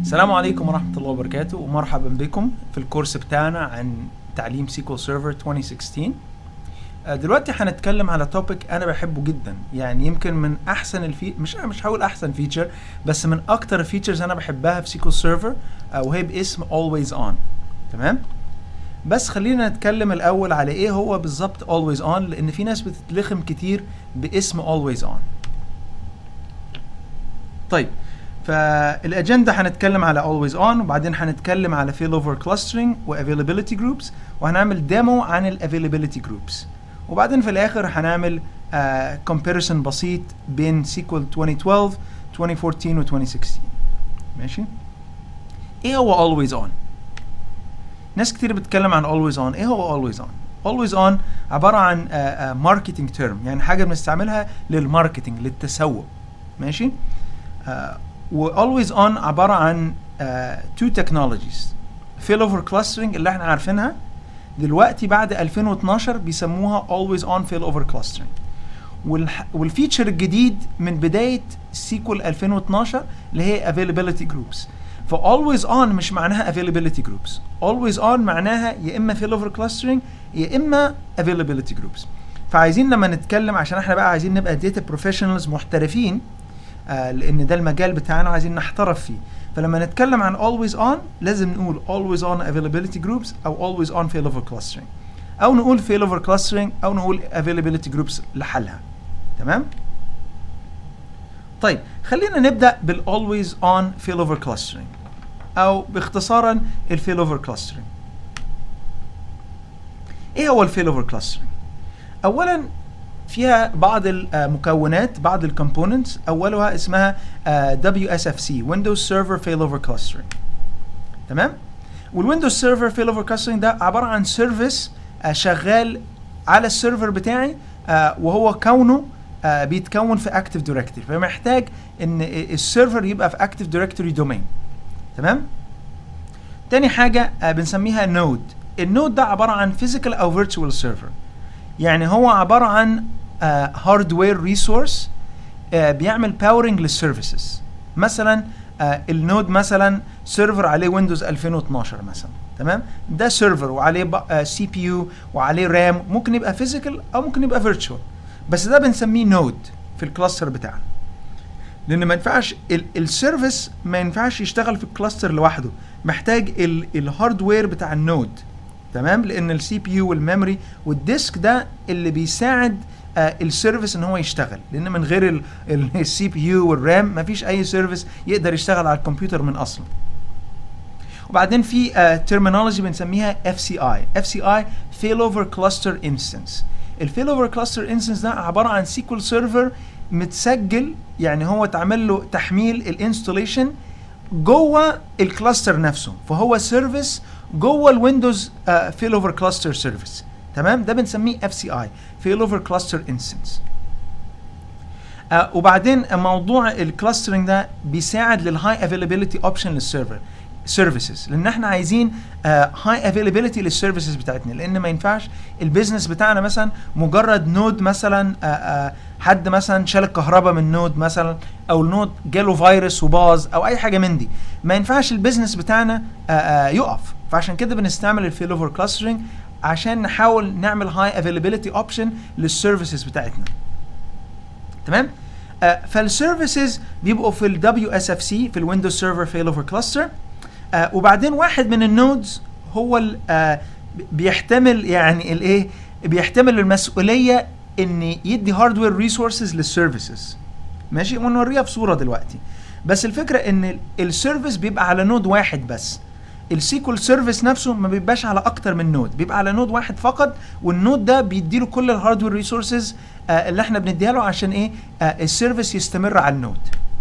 السلام عليكم ورحمة الله وبركاته ومرحبا بكم في الكورس بتاعنا عن تعليم سيكول سيرفر 2016 آه، دلوقتي هنتكلم على توبيك انا بحبه جدا يعني يمكن من احسن الفي مش مش هقول احسن فيتشر بس من اكتر الفيتشرز انا بحبها في سيكول سيرفر وهي باسم always on تمام بس خلينا نتكلم الاول على ايه هو بالظبط always on لان في ناس بتتلخم كتير باسم always on طيب فالاجنده هنتكلم على always on وبعدين هنتكلم على failover clustering و availability groups وهنعمل ديمو عن ال availability groups وبعدين في الاخر هنعمل آه comparison بسيط بين SQL 2012 2014 و 2016 ماشي ايه هو always on ناس كتير بتتكلم عن always on ايه هو always on always on عباره عن ماركتنج تيرم يعني حاجه بنستعملها للماركتنج للتسوق ماشي آه و always on عباره عن تو uh, تكنولوجيز failover clustering اللي احنا عارفينها دلوقتي بعد 2012 بيسموها always on failover clustering والح... والفيتشر الجديد من بدايه سيكول 2012 اللي هي availability groups ف always on مش معناها availability groups always on معناها يا اما failover clustering يا اما availability groups فعايزين لما نتكلم عشان احنا بقى عايزين نبقى data professionals محترفين آه لان ده المجال بتاعنا وعايزين نحترف فيه فلما نتكلم عن always on لازم نقول always on availability groups او always on failover clustering او نقول failover clustering او نقول availability groups لحالها تمام طيب خلينا نبدا بال always on failover clustering او باختصارا ال failover clustering ايه هو ال failover clustering اولا فيها بعض المكونات بعض الكومبوننتس اولها اسمها WSFC Windows Server Failover Clustering تمام والويندوز سيرفر فيلوفر كلاسترنج ده عباره عن سيرفيس شغال على السيرفر بتاعي وهو كونه بيتكون في اكتف دايركتوري فمحتاج ان السيرفر يبقى في اكتف دايركتوري دومين تمام تاني حاجه بنسميها نود النود ده عباره عن فيزيكال او فيرتشوال سيرفر يعني هو عباره عن هاردوير ريسورس بيعمل باورنج للسيرفيسز مثلا uh, النود مثلا سيرفر عليه ويندوز 2012 مثلا تمام ده سيرفر وعليه سي بي يو وعليه رام ممكن يبقى فيزيكال او ممكن يبقى فيرتشوال بس ده بنسميه نود في الكلاستر بتاعنا لان ما ينفعش السيرفيس ما ينفعش يشتغل في الكلاستر لوحده محتاج الهاردوير بتاع النود تمام لان السي بي يو والميموري والديسك ده اللي بيساعد آه السيرفيس ان هو يشتغل لان من غير السي بي يو والرام مفيش اي سيرفيس يقدر يشتغل على الكمبيوتر من اصله وبعدين في ترمينولوجي بنسميها اف سي اي اف سي اي فيلوفر كلاستر انستنس الفيلوفر كلاستر انستنس ده عباره عن سيكول سيرفر متسجل يعني هو اتعمل له تحميل الانستوليشن جوه الكلاستر نفسه فهو سيرفيس جوه الويندوز فيلوفر كلاستر سيرفيس تمام ده بنسميه اف سي اي فيلوفر كلاستر انستنس وبعدين موضوع الكلاسترنج ده بيساعد للهاي افيلابيلتي اوبشن للسيرفر سيرفيسز لان احنا عايزين هاي افيلابيلتي للسيرفيسز بتاعتنا لان ما ينفعش البيزنس بتاعنا مثلا مجرد نود مثلا آآ آآ حد مثلا شال الكهرباء من نود مثلا او النود جاله فيروس وباظ او اي حاجه من دي ما ينفعش البيزنس بتاعنا آآ يقف فعشان كده بنستعمل الفيلوفر كلاسترنج عشان نحاول نعمل هاي افيلابيلتي اوبشن للسيرفيسز بتاعتنا تمام آه فالسيرفيسز بيبقوا في الدبليو اس اف سي في الويندوز سيرفر فيلوفر كلاستر آه وبعدين واحد من النودز هو آه بيحتمل يعني الايه بيحتمل المسؤوليه ان يدي هاردوير ريسورسز للسيرفيسز ماشي ونوريها في صوره دلوقتي بس الفكره ان السيرفيس بيبقى على نود واحد بس السيكول سيرفيس نفسه ما بيبقاش على اكتر من نود بيبقى على نود واحد فقط والنود ده بيديله كل الهاردوير ريسورسز آه اللي احنا بنديها له عشان ايه آه السيرفيس يستمر على النود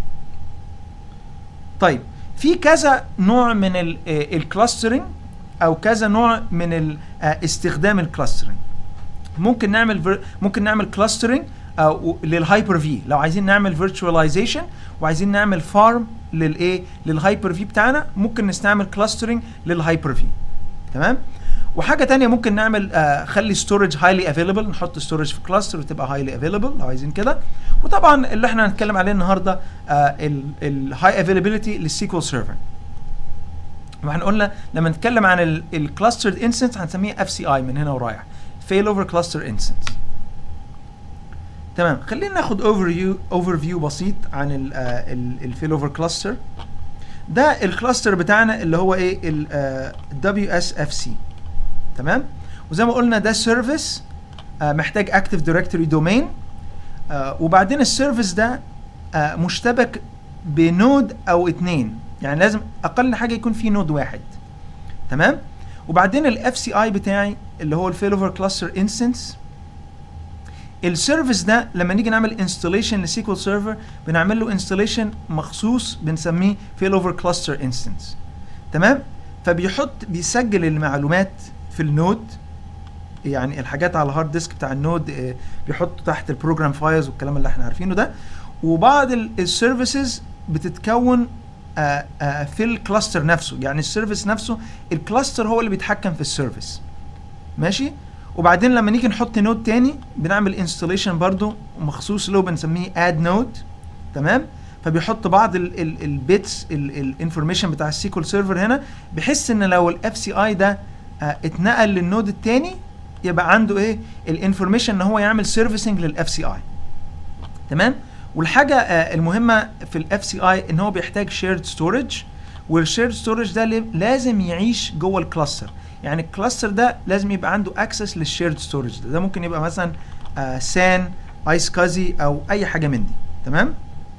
طيب في كذا نوع من الكلاسترنج او كذا نوع من استخدام الكلاسترنج ممكن نعمل ممكن نعمل كلاسترنج او للهايبر في لو عايزين نعمل فيرتشواليزيشن وعايزين نعمل فارم للايه للهايبر في بتاعنا ممكن نستعمل كلاسترنج للهايبر في تمام وحاجه تانية ممكن نعمل آه خلي ستورج هايلي افيلبل نحط ستورج في كلاستر وتبقى هايلي افيلبل لو عايزين كده وطبعا اللي احنا هنتكلم عليه النهارده الهاي افيلابيلتي للسيكوال سيرفر ما احنا قلنا لما نتكلم عن الكلاسترد انستنس هنسميه اف سي اي من هنا ورايح فيل اوفر كلاستر انستنس تمام خلينا ناخد اوفر فيو اوفر فيو بسيط عن الفيل اوفر كلاستر ده الكلاستر بتاعنا اللي هو ايه ال دبليو اس اف سي تمام وزي ما قلنا ده سيرفيس محتاج اكتف دايركتوري دومين وبعدين السيرفيس ده آه، مشتبك بنود او اتنين يعني لازم اقل حاجه يكون في نود واحد تمام وبعدين الاف سي اي بتاعي اللي هو الفيل اوفر كلاستر انستنس السيرفيس ده لما نيجي نعمل انستليشن لسيكوال سيرفر بنعمل له انستليشن مخصوص بنسميه فيل اوفر كلاستر انستنس تمام فبيحط بيسجل المعلومات في النود يعني الحاجات على الهارد ديسك بتاع النود آه، بيحطه تحت البروجرام فايلز والكلام اللي احنا عارفينه ده وبعض السيرفيسز بتتكون آه، آه، في الكلاستر نفسه يعني السيرفيس نفسه الكلاستر هو اللي بيتحكم في السيرفيس ماشي وبعدين لما نيجي نحط نود تاني بنعمل انستليشن برضو مخصوص له بنسميه اد نود تمام فبيحط بعض البيتس الانفورميشن بتاع السيكول سيرفر هنا بحيث ان لو الاف سي اي ده آه، اتنقل للنود التاني يبقى عنده ايه الانفورميشن ان هو يعمل سيرفيسنج للاف سي اي تمام والحاجه آه، المهمه في الاف سي اي ان هو بيحتاج شيرد ستورج والشيرد ستورج ده لي- لازم يعيش جوه الكلاستر يعني الكلاستر ده لازم يبقى عنده اكسس للشيرد ستورج ده ده ممكن يبقى مثلا آه سان ايس كازي او اي حاجه من دي تمام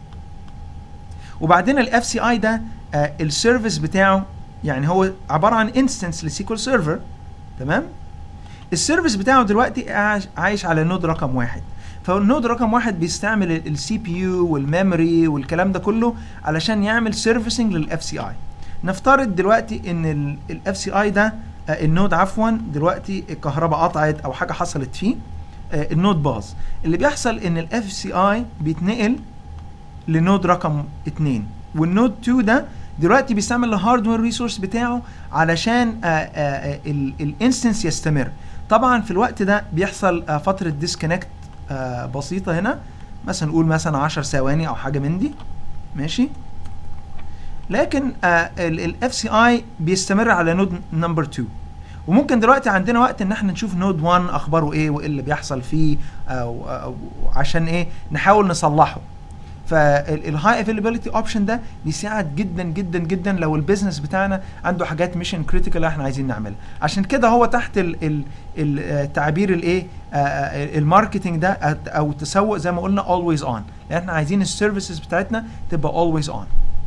وبعدين الاف سي اي ده آه السيرفيس بتاعه يعني هو عباره عن انستنس لسيكول سيرفر تمام السيرفيس بتاعه دلوقتي عايش- عايش على نود رقم واحد فالنود رقم واحد بيستعمل السي بي يو والميموري والكلام ده كله علشان يعمل سيرفيسنج للاف سي اي نفترض دلوقتي ان الاف سي اي ده آه، النود عفوا دلوقتي الكهرباء قطعت او حاجه حصلت فيه آه، النود باظ اللي بيحصل ان الاف سي اي بيتنقل لنود رقم 2 والنود 2 ده دلوقتي بيستعمل الهاردوير ريسورس بتاعه علشان الانستنس يستمر طبعا في الوقت ده بيحصل آه، فتره ديسكونكت بسيطه هنا مثلا نقول مثلا 10 ثواني او حاجه من دي ماشي لكن الاف سي اي بيستمر على نود نمبر 2 وممكن دلوقتي عندنا وقت ان احنا نشوف نود 1 اخباره ايه وايه اللي بيحصل فيه أو, أو عشان ايه نحاول نصلحه فالهاي افيلابيلتي اوبشن ده بيساعد جدا جدا جدا لو البيزنس بتاعنا عنده حاجات ميشن كريتيكال احنا عايزين نعملها عشان كده هو تحت ال ال التعبير الايه الماركتنج ده او التسوق زي ما قلنا always on لان احنا عايزين السيرفيسز بتاعتنا تبقى always on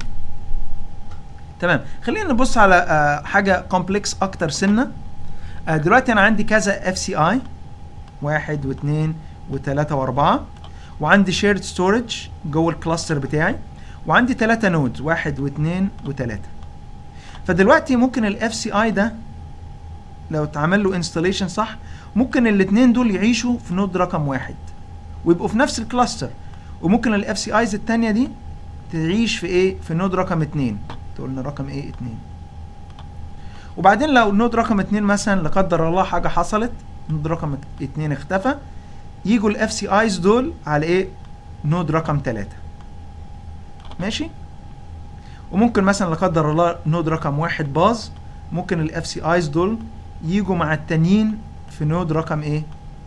تمام خلينا نبص على آه، حاجه كومبلكس اكتر سنه آه، دلوقتي انا عندي كذا اف سي اي واحد واثنين وثلاثة واربعة وعندي شيرد ستورج جوه الكلاستر بتاعي وعندي ثلاثة نودز واحد واثنين وثلاثة فدلوقتي ممكن الاف سي اي ده لو اتعمل له انستليشن صح ممكن الاثنين دول يعيشوا في نود رقم واحد ويبقوا في نفس الكلاستر وممكن الاف سي ايز الثانيه دي تعيش في ايه في نود رقم اتنين تقولنا رقم ايه اتنين وبعدين لو نود رقم اتنين مثلا لا قدر الله حاجه حصلت نود رقم اتنين اختفى يجوا الاف سي ايز دول على ايه نود رقم تلاتة ماشي وممكن مثلا لا قدر الله نود رقم واحد باظ ممكن الاف سي ايز دول يجوا مع التانيين في نود رقم ايه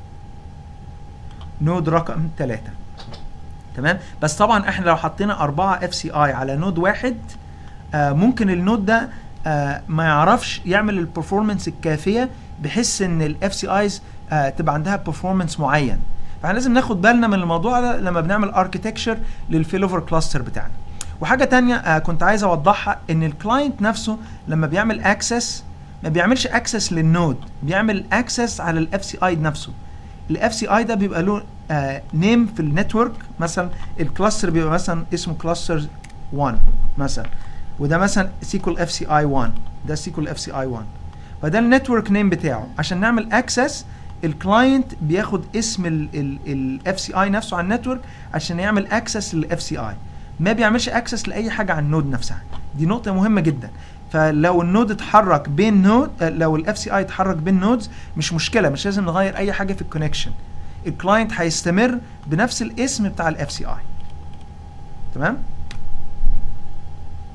نود رقم تلاتة تمام بس طبعا احنا لو حطينا أربعة اف سي اي على نود واحد آه ممكن النود ده آه ما يعرفش يعمل البرفورمانس الكافيه بحيث ان الاف سي ايز آه تبقى عندها برفورمانس معين فاحنا لازم ناخد بالنا من الموضوع ده لما بنعمل اركتكتشر للفيلوفر كلاستر بتاعنا وحاجه تانية آه كنت عايز اوضحها ان الكلاينت نفسه لما بيعمل اكسس ما بيعملش اكسس للنود بيعمل اكسس على الاف سي اي نفسه الاف سي اي ده بيبقى له آه نيم في النتورك مثلا الكلاستر بيبقى مثلا اسمه كلاستر 1 مثلا وده مثلا سيكول اف سي اي 1 ده سيكول اف سي اي 1 فده النتورك نيم بتاعه عشان نعمل اكسس الكلاينت بياخد اسم الاف سي اي نفسه على النتورك عشان يعمل اكسس للاف سي اي ما بيعملش اكسس لاي حاجه على النود نفسها دي نقطه مهمه جدا فلو النود اتحرك بين نود لو الاف سي اي اتحرك بين نودز مش مشكله مش لازم نغير اي حاجه في الكونكشن الكلاينت هيستمر بنفس الاسم بتاع الاف سي اي تمام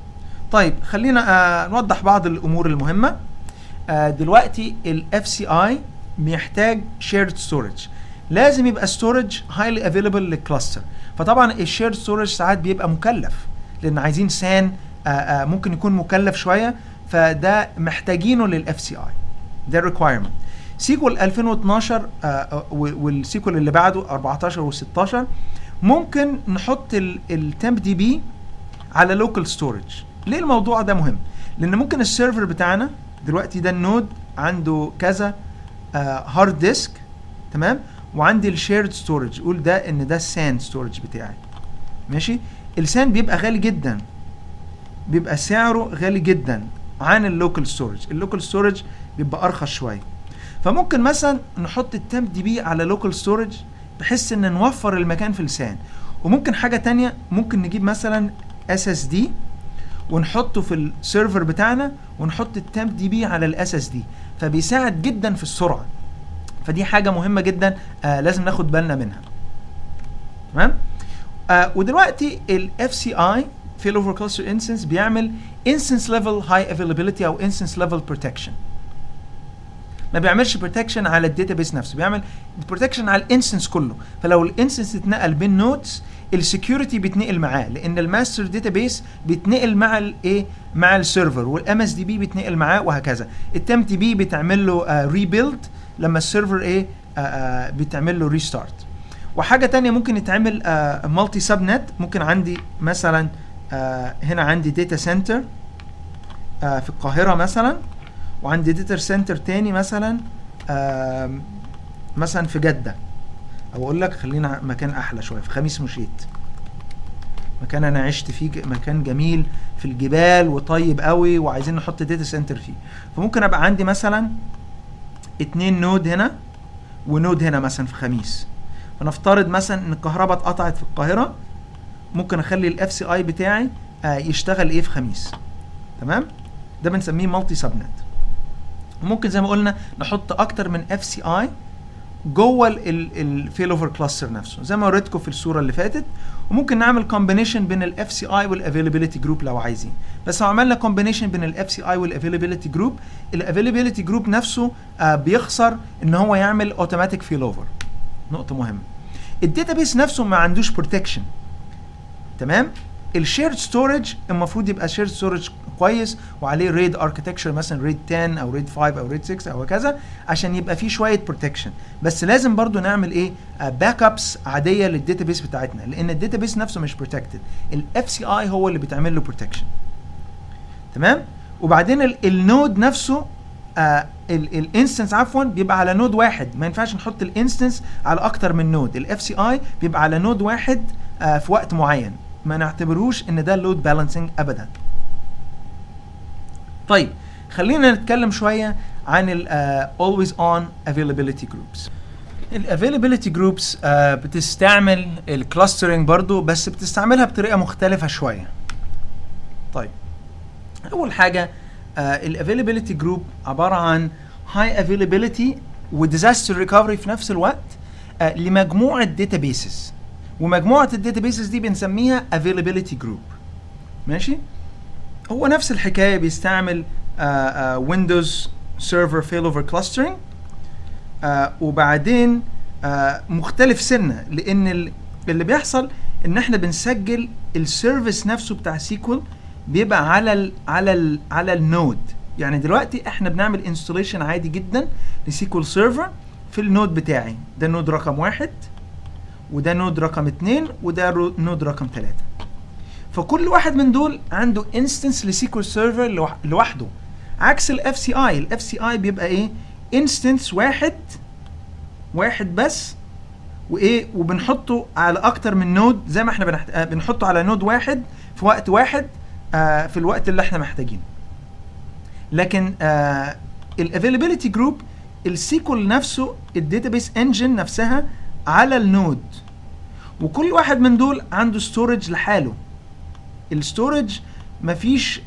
طيب خلينا آه نوضح بعض الامور المهمه آه دلوقتي الاف سي اي بيحتاج شيرد ستورج لازم يبقى ستورج هايلي افيلبل للكلاستر فطبعا الشيرد ستورج ساعات بيبقى مكلف لان عايزين سان آه آه ممكن يكون مكلف شويه فده محتاجينه للاف سي اي ده ريكوايرمنت سيكول 2012 آه آه والسيكول اللي بعده 14 و16 ممكن نحط التمب دي بي على لوكال ستورج ليه الموضوع ده مهم لان ممكن السيرفر بتاعنا دلوقتي ده النود عنده كذا هارد ديسك تمام وعندي الشيرد ستورج قول ده ان ده السان ستورج بتاعي ماشي السان بيبقى غالي جدا بيبقى سعره غالي جدا عن اللوكال ستورج اللوكال ستورج بيبقى ارخص شويه فممكن مثلا نحط التمب دي بي على لوكال ستورج بحيث ان نوفر المكان في السان وممكن حاجه تانية ممكن نجيب مثلا اس اس دي ونحطه في السيرفر بتاعنا ونحط التمب دي بي على الاس اس دي فبيساعد جدا في السرعه فدي حاجه مهمه جدا آه لازم ناخد بالنا منها تمام آه ودلوقتي الاف سي اي فيل اوفر كلاستر انستنس بيعمل انستنس ليفل هاي افيلابيلتي او انستنس ليفل بروتكشن ما بيعملش بروتكشن على الداتابيس نفسه بيعمل بروتكشن على الانستنس كله فلو الانستنس اتنقل بين نودز السكيورتي بيتنقل معاه لان الماستر داتابيس بيتنقل مع الايه مع السيرفر والام اس دي بي بيتنقل معاه وهكذا التم تي بي بتعمل له ريبيلد لما السيرفر ايه آه آه بتعمل له ريستارت وحاجه تانية ممكن يتعمل مالتي سب نت ممكن عندي مثلا آه هنا عندي داتا سنتر آه في القاهره مثلا وعندي داتا سنتر تاني مثلا آه مثلا في جده او اقول لك خلينا مكان احلى شويه في خميس مشيت مكان انا عشت فيه مكان جميل في الجبال وطيب قوي وعايزين نحط داتا سنتر فيه فممكن ابقى عندي مثلا اتنين نود هنا ونود هنا مثلا في خميس فنفترض مثلا ان الكهرباء اتقطعت في القاهره ممكن اخلي الاف سي اي بتاعي آه يشتغل ايه في خميس تمام ده بنسميه مالتي سب نت ممكن زي ما قلنا نحط اكتر من اف سي اي جوه الفيل اوفر كلاستر نفسه زي ما وريتكم في الصوره اللي فاتت وممكن نعمل كومبينيشن بين الاف سي اي والافيلابيلتي جروب لو عايزين بس لو عملنا كومبينيشن بين الاف سي اي والافيلابيلتي جروب الافيلابيلتي جروب نفسه آه بيخسر ان هو يعمل اوتوماتيك فيل اوفر نقطه مهمه الداتابيس نفسه ما عندوش بروتكشن تمام الشيرد ستورج المفروض يبقى شيرد ستورج كويس وعليه ريد اركتكتشر مثلا ريد 10 او ريد 5 او ريد 6 او هكذا عشان يبقى فيه شويه بروتكشن بس لازم برضو نعمل ايه باك ابس عاديه للداتابيس بتاعتنا لان الداتابيس نفسه مش بروتكتد الاف سي اي هو اللي بيتعمل له بروتكشن تمام وبعدين النود نفسه آه الانستنس عفوا بيبقى على نود واحد ما ينفعش نحط الانستنس على اكتر من نود الاف سي اي بيبقى على نود واحد آه في وقت معين ما نعتبروش ان ده لود بالانسنج ابدا طيب خلينا نتكلم شويه عن ال uh, always on availability groups ال availability groups uh, بتستعمل الكلاسترنج برضو بس بتستعملها بطريقه مختلفه شويه طيب اول حاجه uh, ال availability group عباره عن high availability و disaster recovery في نفس الوقت uh, لمجموعه databases ومجموعه الداتابيسز دي بنسميها availability group ماشي هو نفس الحكايه بيستعمل ويندوز سيرفر فيل اوفر كلاسترنج وبعدين uh, مختلف سنه لان اللي بيحصل ان احنا بنسجل السيرفيس نفسه بتاع سيكول بيبقى على ال على ال على النود يعني دلوقتي احنا بنعمل انستوليشن عادي جدا لسيكول سيرفر في النود بتاعي ده نود رقم واحد وده نود رقم اتنين وده نود رقم تلاتة فكل واحد من دول عنده انستنس لسيكول سيرفر لوحده عكس الاف سي اي الاف سي اي بيبقى ايه انستنس واحد واحد بس وايه وبنحطه على اكتر من نود زي ما احنا بنحت... آه بنحطه على نود واحد في وقت واحد آه في الوقت اللي احنا محتاجينه لكن آه الافيلابيلتي جروب السيكول نفسه الداتابيس انجن نفسها على النود وكل واحد من دول عنده ستورج لحاله الستورج مفيش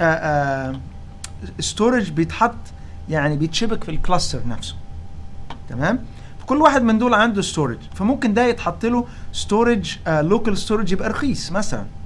ستورج بيتحط يعني بيتشبك في الكلاستر نفسه تمام كل واحد من دول عنده ستورج فممكن ده يتحط له ستورج لوكال ستورج يبقى رخيص مثلا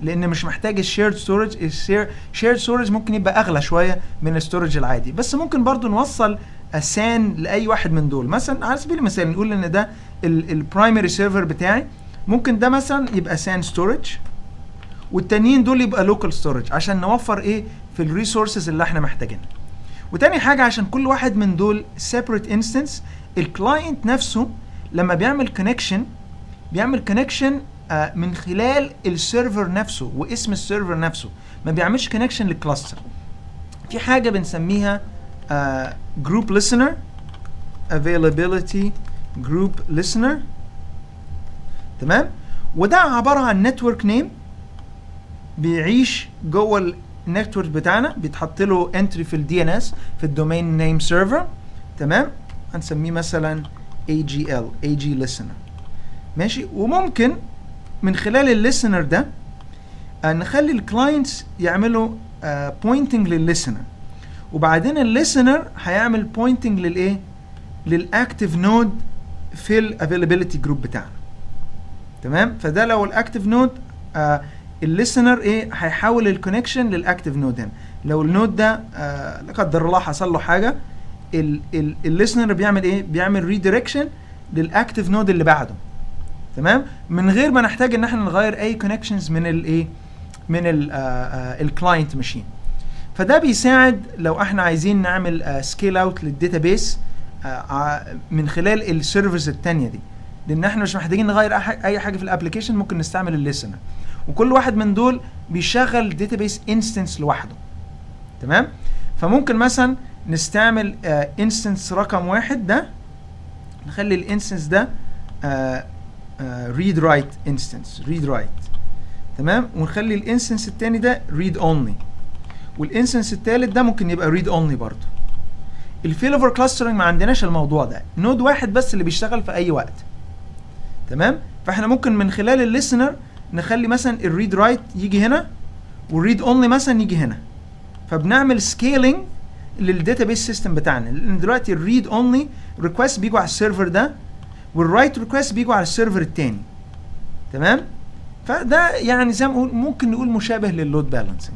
لان مش محتاج الشيرد ستورج الشيرد ستورج ممكن يبقى اغلى شويه من الستورج العادي بس ممكن برضو نوصل سان لاي واحد من دول مثلا على سبيل المثال نقول ان ده البرايمري سيرفر بتاعي ممكن ده مثلا يبقى سان ستورج والتانيين دول يبقى لوكال ستورج عشان نوفر ايه في الريسورسز اللي احنا محتاجينها وتاني حاجه عشان كل واحد من دول separate انستنس الكلاينت نفسه لما بيعمل كونكشن بيعمل كونكشن من خلال السيرفر نفسه واسم السيرفر نفسه ما بيعملش كونكشن للكلاستر في حاجه بنسميها جروب listener availability group listener تمام وده عباره عن نتورك نيم بيعيش جوه النتورك بتاعنا بيتحط له انتري في الدي ان اس في الدومين نيم سيرفر تمام هنسميه مثلا AGL AG listener ماشي وممكن من خلال الليسنر ده آه نخلي الكلاينتس يعملوا بوينتنج للليسنر وبعدين الليسنر هيعمل بوينتنج للايه للاكتيف نود في الافيلابيلتي جروب بتاعنا تمام فده لو الاكتيف نود آه الليسنر ايه هيحول الكونكشن للاكتيف نود هنا لو النود ده آه لا قدر الله حصل له حاجه الليسنر بيعمل ايه بيعمل ريدايركشن للاكتيف نود اللي بعده تمام من غير ما نحتاج ان احنا نغير اي كونكشنز من الايه من الكلاينت ماشين فده بيساعد لو احنا عايزين نعمل سكيل اوت للداتابيس من خلال السيرفرز الثانيه دي لان احنا مش محتاجين نغير اي حاجه في الابلكيشن ممكن نستعمل الليسنر وكل واحد من دول بيشغل داتابيس انستنس لوحده تمام فممكن مثلا نستعمل انستنس رقم واحد ده نخلي الانستنس ده ريد رايت انستنس ريد رايت تمام ونخلي الانستنس الثاني ده ريد اونلي والانستنس الثالث ده ممكن يبقى ريد اونلي برضه الفيلوفر كلاسترنج ما عندناش الموضوع ده نود واحد بس اللي بيشتغل في اي وقت تمام فاحنا ممكن من خلال الليسنر نخلي مثلا الريد رايت يجي هنا والريد اونلي مثلا يجي هنا فبنعمل سكيلينج للداتابيس سيستم بتاعنا لان دلوقتي الريد اونلي ريكوست بيجوا على السيرفر ده والرايت ريكوست بيجوا على السيرفر الثاني تمام فده يعني زي ما نقول ممكن نقول مشابه لللود بالانسنج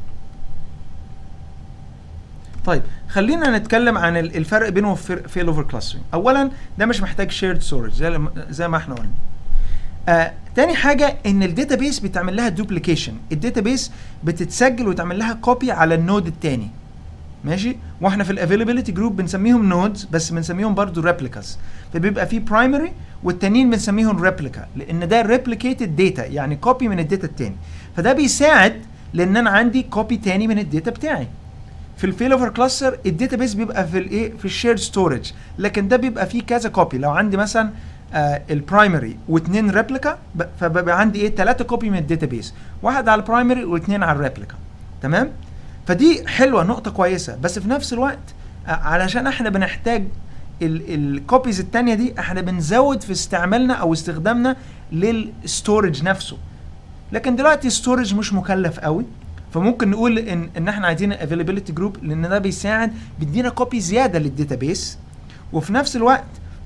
طيب خلينا نتكلم عن الفرق بينه وفيل اوفر كلاسترنج اولا ده مش محتاج شيرد ستورج زي زي ما احنا قلنا آه تاني حاجه ان الداتابيس بتعمل لها دوبليكيشن الداتابيس بتتسجل وتعمل لها كوبي على النود الثاني ماشي واحنا في الافيلابيلتي جروب بنسميهم نودز بس بنسميهم برضو ريبليكاز فبيبقى في برايمري والتانيين بنسميهم ريبليكا لان ده ريبليكيتد داتا يعني كوبي من الداتا التاني فده بيساعد لان انا عندي كوبي تاني من الداتا بتاعي في الفيل اوفر كلاستر الداتا بيس بيبقى في الايه في الشيرد ستورج لكن ده بيبقى فيه كذا كوبي لو عندي مثلا آه البرايمري واثنين ريبليكا فبيبقى عندي ايه ثلاثه كوبي من الداتا بيس واحد على البرايمري واثنين على الريبليكا تمام فدي حلوه نقطه كويسه بس في نفس الوقت آه علشان احنا بنحتاج الكوبيز الثانيه دي احنا بنزود في استعمالنا او استخدامنا للستورج نفسه لكن دلوقتي ستورج مش مكلف قوي فممكن نقول ان ان احنا عايزين افيلابيلتي جروب لان ده بيساعد بيدينا كوبي زياده للداتابيس وفي نفس الوقت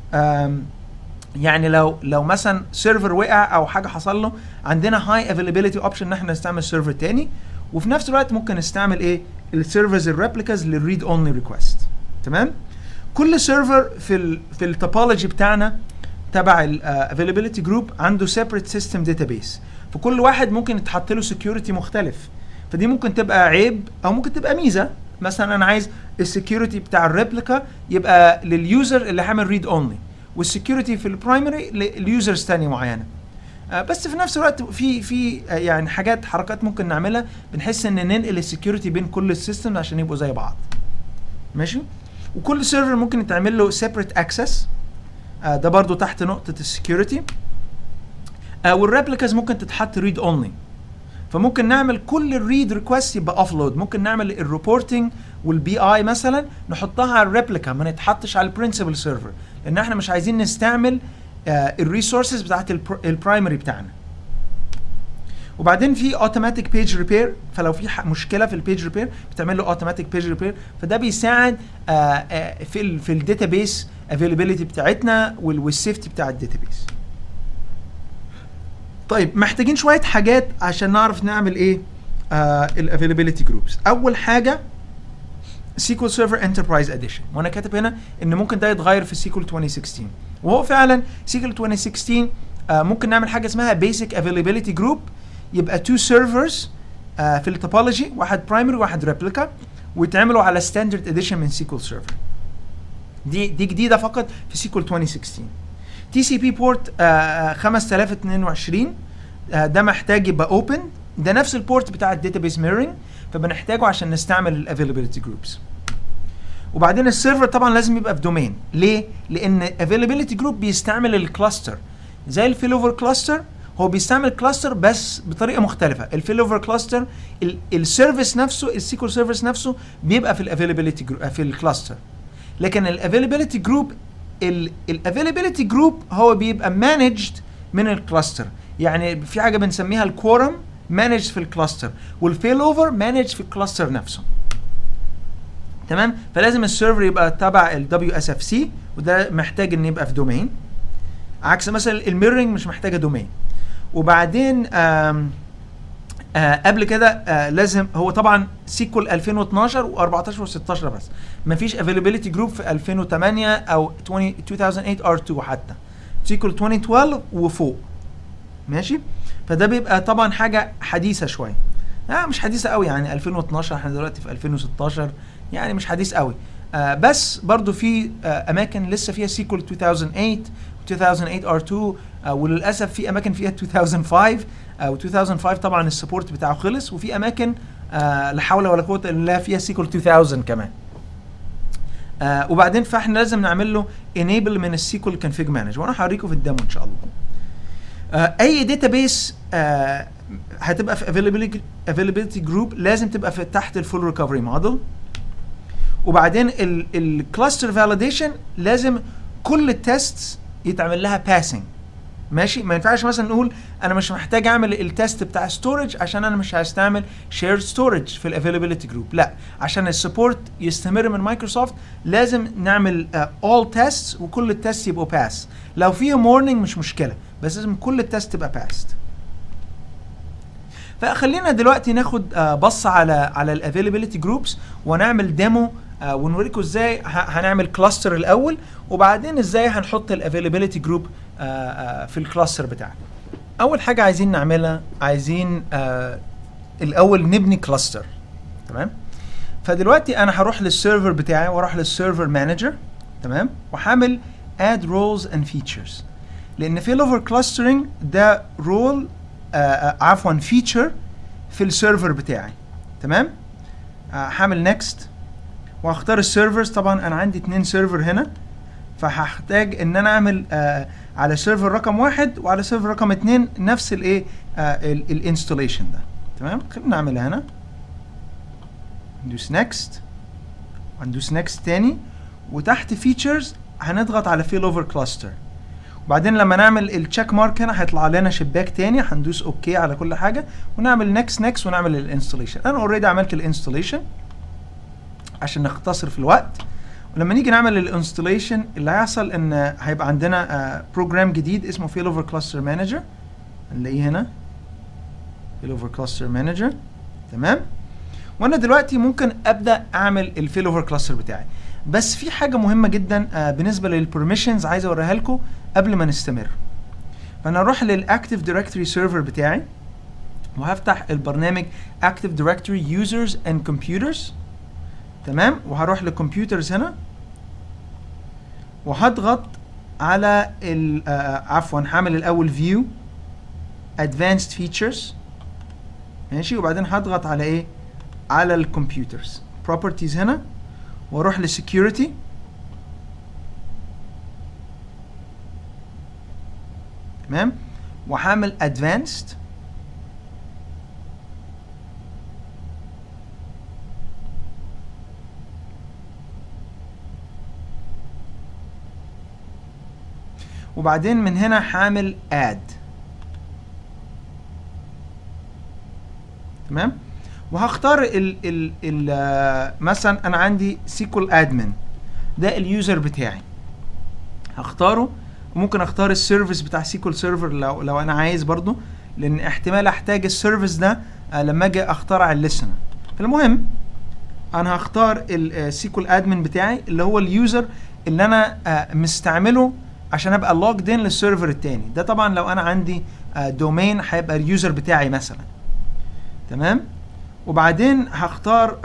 يعني لو لو مثلا سيرفر وقع او حاجه حصل له عندنا هاي افيلابيلتي اوبشن ان احنا نستعمل سيرفر تاني وفي نفس الوقت ممكن نستعمل ايه السيرفرز الريبليكاز للريد اونلي ريكوست تمام كل سيرفر في ال في التوبولوجي بتاعنا تبع الافيلابيلتي جروب عنده سيبريت سيستم داتابيس فكل واحد ممكن يتحط له سكيورتي مختلف فدي ممكن تبقى عيب او ممكن تبقى ميزه مثلا انا عايز السكيورتي بتاع الريبليكا يبقى لليوزر اللي عامل ريد اونلي والسكيورتي في البرايمري لليوزرز ثانيه معينه آه بس في نفس الوقت في في آه يعني حاجات حركات ممكن نعملها بنحس ان ننقل السكيورتي بين كل السيستم عشان يبقوا زي بعض ماشي وكل سيرفر ممكن يتعمل له سيبريت اكسس آه ده برضو تحت نقطه السكيورتي آه والريبليكاز ممكن تتحط ريد اونلي فممكن نعمل كل الريد ريكوست يبقى اوفلود ممكن نعمل الريبورتنج والبي اي مثلا نحطها على الريبليكا ما نتحطش على البرنسبل سيرفر لان احنا مش عايزين نستعمل آه الريسورسز بتاعت البرايمري بتاعنا وبعدين في اوتوماتيك بيج ريبير فلو في مشكله في البيج ريبير بتعمل له اوتوماتيك بيج ريبير فده بيساعد آه آه في ال في الداتابيس افيلابيلتي بتاعتنا والسيفتي بتاع الداتابيس طيب محتاجين شويه حاجات عشان نعرف نعمل ايه الافيلابيلتي جروبس اول حاجه سيكول سيرفر انتربرايز اديشن وانا كاتب هنا ان ممكن ده يتغير في سيكول 2016 وهو فعلا سيكول 2016 آه ممكن نعمل حاجه اسمها بيسك افيلابيلتي جروب يبقى تو سيرفرز آه في التوبولوجي واحد برايمري وواحد ريبليكا ويتعملوا على ستاندرد اديشن من سيكول سيرفر دي دي جديده فقط في سيكول 2016 تي سي بي بورت 5022 آه ده محتاج يبقى اوبن ده نفس البورت بتاع الداتابيس ميرورنج فبنحتاجه عشان نستعمل الافيلابيلتي جروبس وبعدين السيرفر طبعا لازم يبقى في دومين ليه لان افيلابيلتي جروب بيستعمل الكلاستر زي الفيل اوفر كلاستر هو بيستعمل كلاستر بس بطريقه مختلفه الفيل اوفر كلاستر السيرفيس نفسه السيكول سيرفيس نفسه بيبقى في الافيلابيلتي في الكلاستر لكن الافيلابيلتي جروب الافيلابيلتي جروب هو بيبقى مانجد من الكلاستر يعني في حاجه بنسميها الكورم مانج في الكلاستر والفيل اوفر مانج في الكلاستر نفسه تمام فلازم السيرفر يبقى تبع ال WSFC وده محتاج ان يبقى في دومين عكس مثلا الميرنج مش محتاجه دومين وبعدين آم آه قبل كده آه لازم هو طبعا سيكول 2012 و14 و16 بس مفيش افيلابيلتي جروب في 2008 او 20 2008 R2 حتى سيكول 2012 وفوق ماشي فده بيبقى طبعا حاجه حديثه شويه لا مش حديثه قوي يعني 2012 احنا دلوقتي في 2016 يعني مش حديث قوي آه بس برضو في آه اماكن لسه فيها سيكول 2008 2008 R2 آه وللاسف في اماكن فيها 2005 آه و 2005 طبعا السبورت بتاعه خلص وفي اماكن آه لا حول ولا قوه الا بالله فيها سيكول 2000 كمان آه وبعدين فاحنا لازم نعمل له انيبل من السيكول كونفيج مانج وانا هوريكم في الديمو ان شاء الله آه اي داتابيس آه هتبقى في availability availability جروب لازم تبقى في تحت الفول ريكفري موديل وبعدين الكلاستر فاليديشن لازم كل التيست يتعمل لها باسنج ماشي ما ينفعش مثلا نقول انا مش محتاج اعمل التيست بتاع ستورج عشان انا مش هستعمل شير ستورج في الافيلابيلتي جروب لا عشان السبورت يستمر من مايكروسوفت لازم نعمل اول uh, تيست وكل التيست يبقوا باس لو في مورنينج مش مشكله بس لازم كل التيست تبقى باست فخلينا دلوقتي ناخد uh, بص على على الافيلابيلتي جروبس ونعمل ديمو uh, ونوريكم ازاي هنعمل كلاستر الاول وبعدين ازاي هنحط الافيلابيلتي جروب في الكلاستر بتاعنا اول حاجه عايزين نعملها عايزين آه الاول نبني كلاستر تمام فدلوقتي انا هروح للسيرفر بتاعي واروح للسيرفر مانجر تمام وهعمل add roles and features لان فيل اوفر كلاسترنج ده رول آه عفوا فيتشر في السيرفر بتاعي تمام هعمل نيكست وهختار السيرفرز طبعا انا عندي اتنين سيرفر هنا فهحتاج ان انا اعمل آه على سيرفر رقم واحد وعلى سيرفر رقم اتنين نفس الايه الانستوليشن ده تمام خلينا نعملها هنا ندوس نيكست وندوس نيكست تاني وتحت فيتشرز هنضغط على فيل اوفر كلاستر وبعدين لما نعمل التشيك مارك هنا هيطلع لنا شباك تاني هندوس اوكي على كل حاجه ونعمل نيكست نيكست ونعمل الانستوليشن انا اوريدي عملت الانستوليشن عشان نختصر في الوقت ولما نيجي نعمل الانستليشن اللي هيحصل ان هيبقى عندنا بروجرام جديد اسمه فيل اوفر كلاستر مانجر هنلاقيه هنا فيل اوفر كلاستر مانجر تمام وانا دلوقتي ممكن ابدا اعمل الفيل اوفر كلاستر بتاعي بس في حاجه مهمه جدا آه بالنسبه للبرميشنز عايز اوريها لكم قبل ما نستمر فانا اروح للاكتيف دايركتوري سيرفر بتاعي وهفتح البرنامج اكتيف دايركتوري يوزرز اند كمبيوترز تمام وهروح للكمبيوترز هنا وهضغط على ال آه عفوا هعمل الاول فيو ادفانسد فيتشرز ماشي وبعدين هضغط على ايه على الكمبيوترز بروبرتيز هنا واروح لسكيورتي تمام وهعمل ادفانسد وبعدين من هنا هعمل add تمام وهختار ال ال ال مثلا انا عندي سيكول ادمن ده اليوزر بتاعي هختاره وممكن اختار السيرفيس بتاع سيكول سيرفر لو لو انا عايز برضو لان احتمال احتاج السيرفيس ده آه لما اجي اخترع الليسنر فالمهم انا هختار السيكول ادمن بتاعي اللي هو اليوزر اللي انا آه مستعمله عشان ابقى لوجد ان للسيرفر التاني ده طبعا لو انا عندي دومين هيبقى اليوزر بتاعي مثلا تمام وبعدين هختار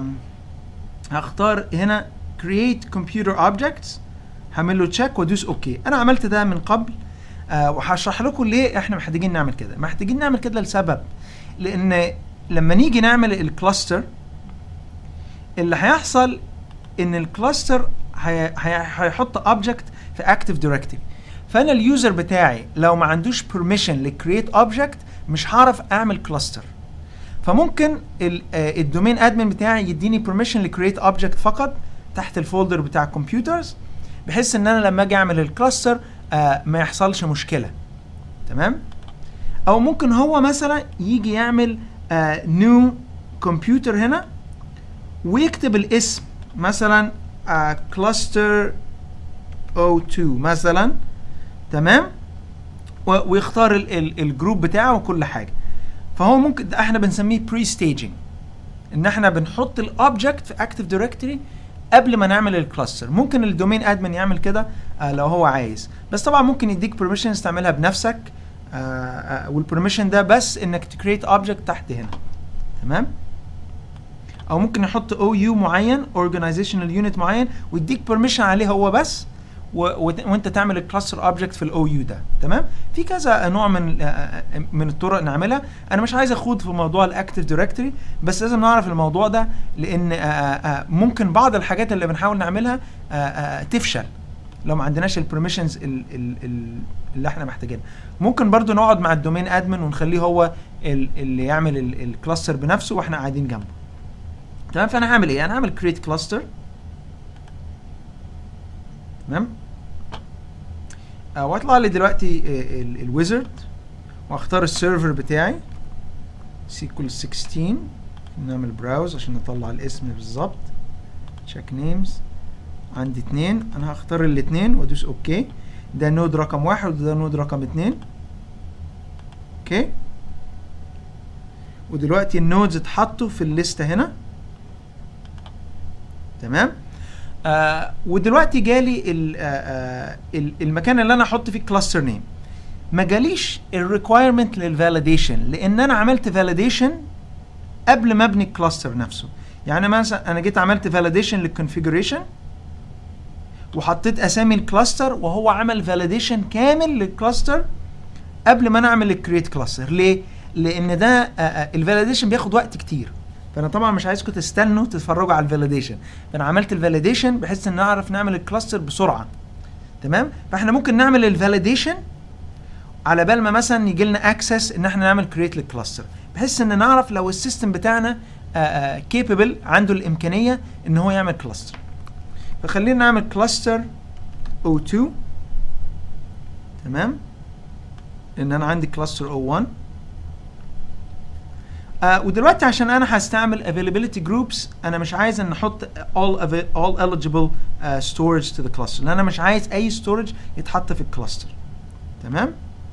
هختار هنا create computer objects هعمل له تشيك وادوس اوكي انا عملت ده من قبل آه وهشرح لكم ليه احنا محتاجين نعمل كده محتاجين نعمل كده لسبب لان لما نيجي نعمل الكلاستر اللي هيحصل ان الكلاستر هيحط اوبجكت في اكتف دايركتوري فانا اليوزر بتاعي لو ما عندوش بيرميشن لكرييت اوبجكت مش هعرف اعمل كلاستر فممكن الدومين ادمن بتاعي يديني بيرميشن لكرييت اوبجكت فقط تحت الفولدر بتاع الكمبيوترز بحيث ان انا لما اجي اعمل الكلاستر آه ما يحصلش مشكله تمام او ممكن هو مثلا يجي يعمل نيو كمبيوتر هنا ويكتب الاسم مثلا كلاستر او 2 مثلا تمام ويختار ال ال الجروب بتاعه وكل حاجه فهو ممكن ده احنا بنسميه بري ستيجنج ان احنا بنحط الاوبجكت في اكتف دايركتوري قبل ما نعمل الكلاستر ممكن الدومين ادمن يعمل كده آه لو هو عايز بس طبعا ممكن يديك بيرميشنز تعملها بنفسك آه آه والبرميشن ده بس انك تكريت اوبجكت تحت هنا تمام او ممكن يحط او يو معين اورجانيزيشنال يونت معين ويديك بيرميشن عليه هو بس وانت تعمل الكلاستر اوبجكت في الاو يو ده تمام في كذا نوع من من الطرق نعملها انا مش عايز اخوض في موضوع الاكتف دايركتوري بس لازم نعرف الموضوع ده لان ممكن بعض الحاجات اللي بنحاول نعملها تفشل لو ما عندناش البرميشنز اللي احنا محتاجينها ممكن برضو نقعد مع الدومين ادمن ونخليه هو اللي يعمل الكلاستر بنفسه واحنا قاعدين جنبه تمام فانا هعمل ايه انا هعمل كريت كلاستر تمام آه واطلع لي دلوقتي الويزرد واختار السيرفر بتاعي سيكول 16 نعمل براوز عشان نطلع الاسم بالظبط تشيك نيمز عندي اتنين انا هختار الاتنين وادوس اوكي ده نود رقم واحد وده نود رقم اتنين اوكي ودلوقتي النودز اتحطوا في الليسته هنا تمام آه ودلوقتي جالي ال آه ال المكان اللي انا احط فيه كلاستر نيم ما جاليش الريكوايرمنت للفاليديشن لان انا عملت فاليديشن قبل ما ابني الكلاستر نفسه يعني مثلا انا جيت عملت فاليديشن للكونفيجريشن وحطيت اسامي الكلاستر وهو عمل فاليديشن كامل للكلاستر قبل ما انا اعمل الكريت كلاستر ليه لان ده الفاليديشن بياخد وقت كتير فانا طبعا مش عايزكم تستنوا تتفرجوا على الفاليديشن فانا عملت الفاليديشن بحيث ان نعرف نعمل الكلاستر بسرعه تمام فاحنا ممكن نعمل الفاليديشن على بال ما مثلا يجي لنا اكسس ان احنا نعمل كريت للكلاستر بحيث ان نعرف لو السيستم بتاعنا كيبل عنده الامكانيه ان هو يعمل كلاستر فخلينا نعمل كلاستر O2 تمام ان انا عندي كلاستر O1 آه ودلوقتي عشان انا هستعمل availability groups انا مش عايز ان احط all all eligible uh, storage to the cluster لان انا مش عايز اي storage يتحط في الكلاستر تمام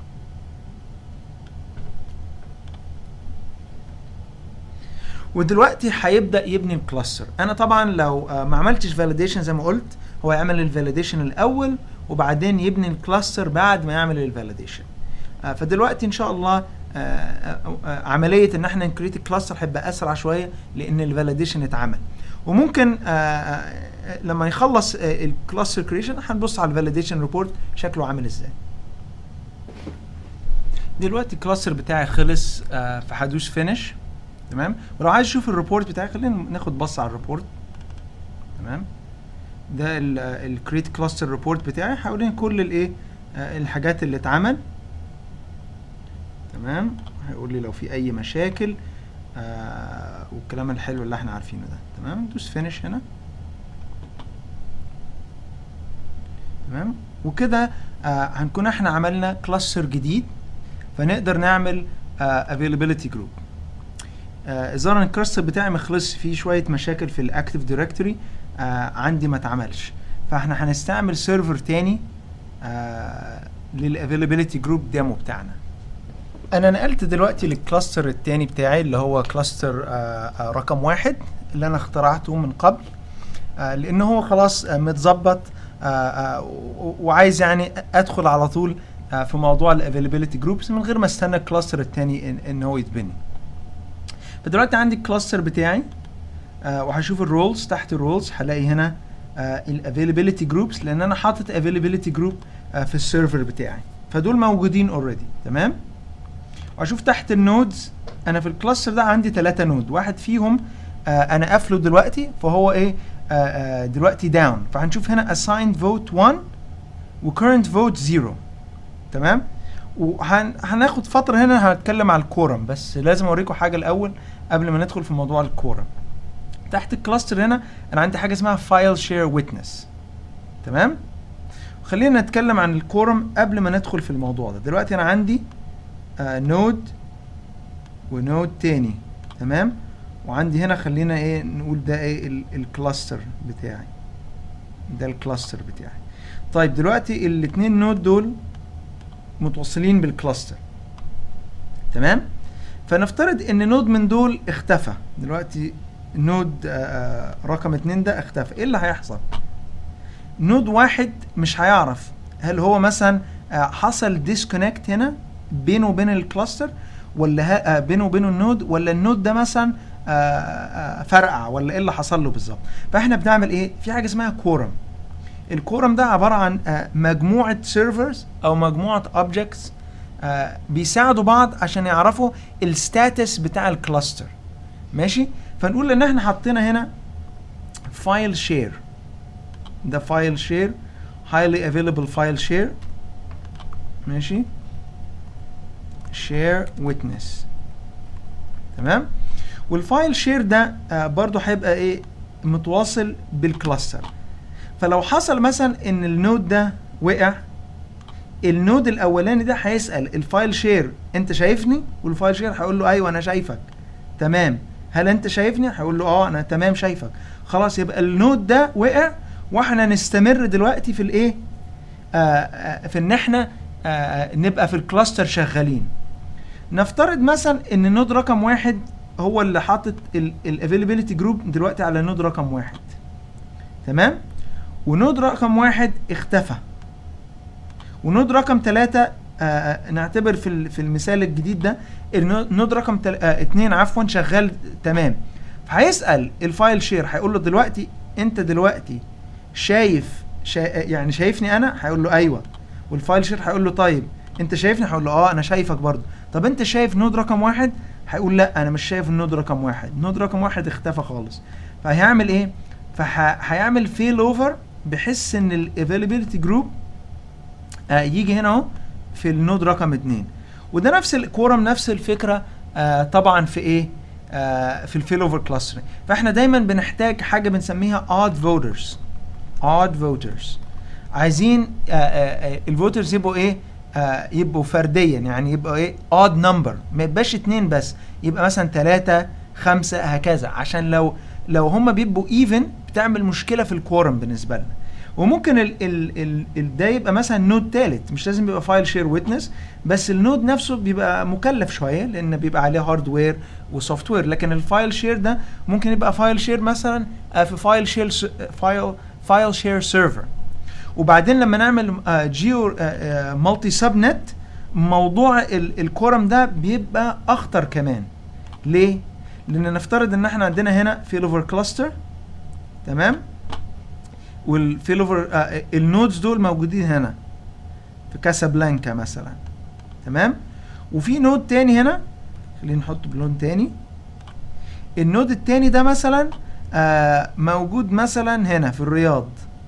ودلوقتي هيبدا يبني الكلاستر انا طبعا لو آه ما عملتش فاليديشن زي ما قلت هو يعمل الفاليديشن الاول وبعدين يبني الكلاستر بعد ما يعمل الفاليديشن آه فدلوقتي ان شاء الله آآ آآ عمليه ان احنا نكريت الكلاستر هيبقى اسرع شويه لان الفاليديشن اتعمل وممكن لما يخلص الكلاستر كريشن هنبص على الفاليديشن ريبورت شكله عامل ازاي دلوقتي الكلاستر بتاعي خلص فهدوس فينش تمام ولو عايز اشوف الريبورت بتاعي خلينا ناخد بص على الريبورت تمام ده الكريت كلاستر ريبورت بتاعي هوريني كل الايه الحاجات اللي اتعمل تمام هيقول لي لو في اي مشاكل آه والكلام الحلو اللي احنا عارفينه ده تمام دوس فينش هنا تمام وكده آه هنكون احنا عملنا كلاستر جديد فنقدر نعمل آه availability group آه الظاهر ان الكلاستر بتاعي ما خلصش فيه شويه مشاكل في الاكتيف دايركتوري آه عندي ما اتعملش فاحنا هنستعمل سيرفر تاني للافيلابيلتي جروب ديمو بتاعنا انا نقلت دلوقتي للكلاستر التاني بتاعي اللي هو كلاستر رقم واحد اللي انا اخترعته من قبل آه، لان هو خلاص آه، متظبط آه، آه، و- وعايز يعني ادخل على طول آه، في موضوع الافيلابيلتي جروبس من غير ما استنى الكلاستر التاني ان, إن هو يتبني فدلوقتي عندي الكلاستر بتاعي آه، وهشوف الرولز تحت الرولز هلاقي هنا الافيلابيلتي جروبس لان انا حاطط افيلابيلتي جروب في السيرفر بتاعي فدول موجودين اوريدي تمام واشوف تحت النودز انا في الكلاستر ده عندي ثلاثة نود واحد فيهم آه انا قافله دلوقتي فهو ايه آه آه دلوقتي داون فهنشوف هنا assigned vote 1 و current vote 0 تمام وهناخد فترة هنا هنتكلم على الكورم بس لازم اوريكم حاجة الاول قبل ما ندخل في موضوع الكورم تحت الكلاستر هنا انا عندي حاجة اسمها file share witness تمام خلينا نتكلم عن الكورم قبل ما ندخل في الموضوع ده دلوقتي انا عندي آه نود ونود تاني تمام وعندي هنا خلينا ايه نقول ده ايه ال- الكلاستر بتاعي ده الكلاستر بتاعي طيب دلوقتي الاتنين نود دول متوصلين بالكلاستر تمام فنفترض ان نود من دول اختفى دلوقتي نود آه، آه، رقم اتنين ده اختفى ايه اللي هيحصل نود واحد مش هيعرف هل هو مثلا آه، حصل ديسكونكت هنا بينه وبين الكلاستر ولا ها- آه، بينه وبين النود ولا النود ده مثلا آه، آه، فرقع ولا ايه اللي حصل له بالظبط فاحنا بنعمل ايه في حاجه اسمها كورم الكورم ده عباره عن آه، مجموعه سيرفرز او مجموعه اوبجكتس بيساعدوا بعض عشان يعرفوا الستاتس بتاع الكلاستر ماشي فنقول ان احنا حطينا هنا فايل شير ده فايل شير highly available file share ماشي share witness تمام والفايل شير ده آه برضو هيبقى ايه متواصل بالكلاستر فلو حصل مثلا ان النود ده وقع النود الاولاني ده هيسال الفايل شير انت شايفني والفايل شير هيقول له ايوه انا شايفك تمام هل انت شايفني هيقول له اه انا تمام شايفك خلاص يبقى النود ده وقع واحنا نستمر دلوقتي في الايه آه آه في ان احنا آه نبقى في الكلاستر شغالين نفترض مثلا ان نود رقم واحد هو اللي حاطط الافيلابيلتي جروب دلوقتي على نود رقم واحد تمام ونود رقم واحد اختفى ونود رقم ثلاثة آه نعتبر في ال- في المثال الجديد ده النود نود رقم تل... آه اتنين عفوا شغال تمام فهيسأل الفايل شير هيقول له دلوقتي انت دلوقتي شايف شا... يعني شايفني انا هيقول له ايوه والفايل شير هيقول له طيب انت شايفني هيقول له اه انا شايفك برضه طب انت شايف نود رقم واحد هيقول لا انا مش شايف النود رقم واحد نود رقم واحد اختفى خالص فهيعمل ايه فهيعمل فيل اوفر بحيث ان الافيلابيلتي جروب آه يجي هنا اهو في النود رقم اتنين وده نفس الكورم نفس الفكره آه طبعا في ايه آه في الفيل اوفر كلاسترنج فاحنا دايما بنحتاج حاجه بنسميها odd voters odd voters عايزين آه آه آه الفوترز يبقوا ايه آه يبقوا فرديا يعني يبقوا ايه odd number ما يبقاش اتنين بس يبقى مثلا تلاتة خمسة هكذا عشان لو لو هم بيبقوا ايفن بتعمل مشكله في الكورم بالنسبه لنا وممكن ال ال ال ال ده يبقى مثلا نود تالت مش لازم يبقى فايل شير ويتنس بس النود نفسه بيبقى مكلف شويه لان بيبقى عليه هاردوير وسوفت وير لكن الفايل شير ده ممكن يبقى فايل شير مثلا آه، في فايل شير فايل فايل شير سيرفر وبعدين لما نعمل جيو مالتي سب نت موضوع ال- الكورم ده بيبقى اخطر كمان ليه لان نفترض ان احنا عندنا هنا فيل اوفر كلاستر تمام والفيل اوفر آه النودز دول موجودين هنا في كاسابلانكا مثلا تمام وفي نود تاني هنا خلينا نحط بلون تاني النود التاني ده مثلا آه موجود مثلا هنا في الرياض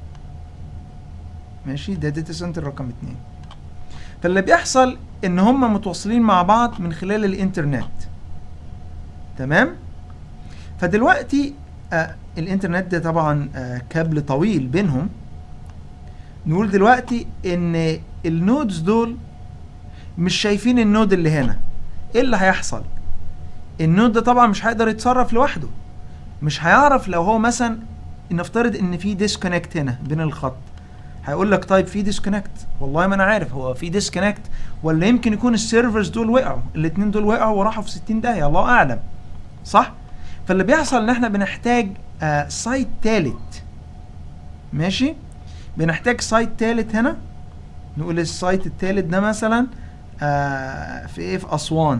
ماشي ده داتا سنتر رقم اتنين فاللي بيحصل ان هم متواصلين مع بعض من خلال الانترنت تمام فدلوقتي آه الانترنت ده طبعا آه كابل طويل بينهم نقول دلوقتي ان النودز دول مش شايفين النود اللي هنا ايه اللي هيحصل النود ده طبعا مش هيقدر يتصرف لوحده مش هيعرف لو هو مثلا نفترض ان في ديسكونكت هنا بين الخط هيقول لك طيب في ديسكونكت والله ما انا عارف هو في ديسكونكت ولا يمكن يكون السيرفرز دول وقعوا الاثنين دول وقعوا وراحوا في 60 داهيه الله اعلم صح فاللي بيحصل ان احنا بنحتاج آه سايت ثالث ماشي بنحتاج سايت ثالث هنا نقول السايت الثالث ده مثلا آه في ايه في اسوان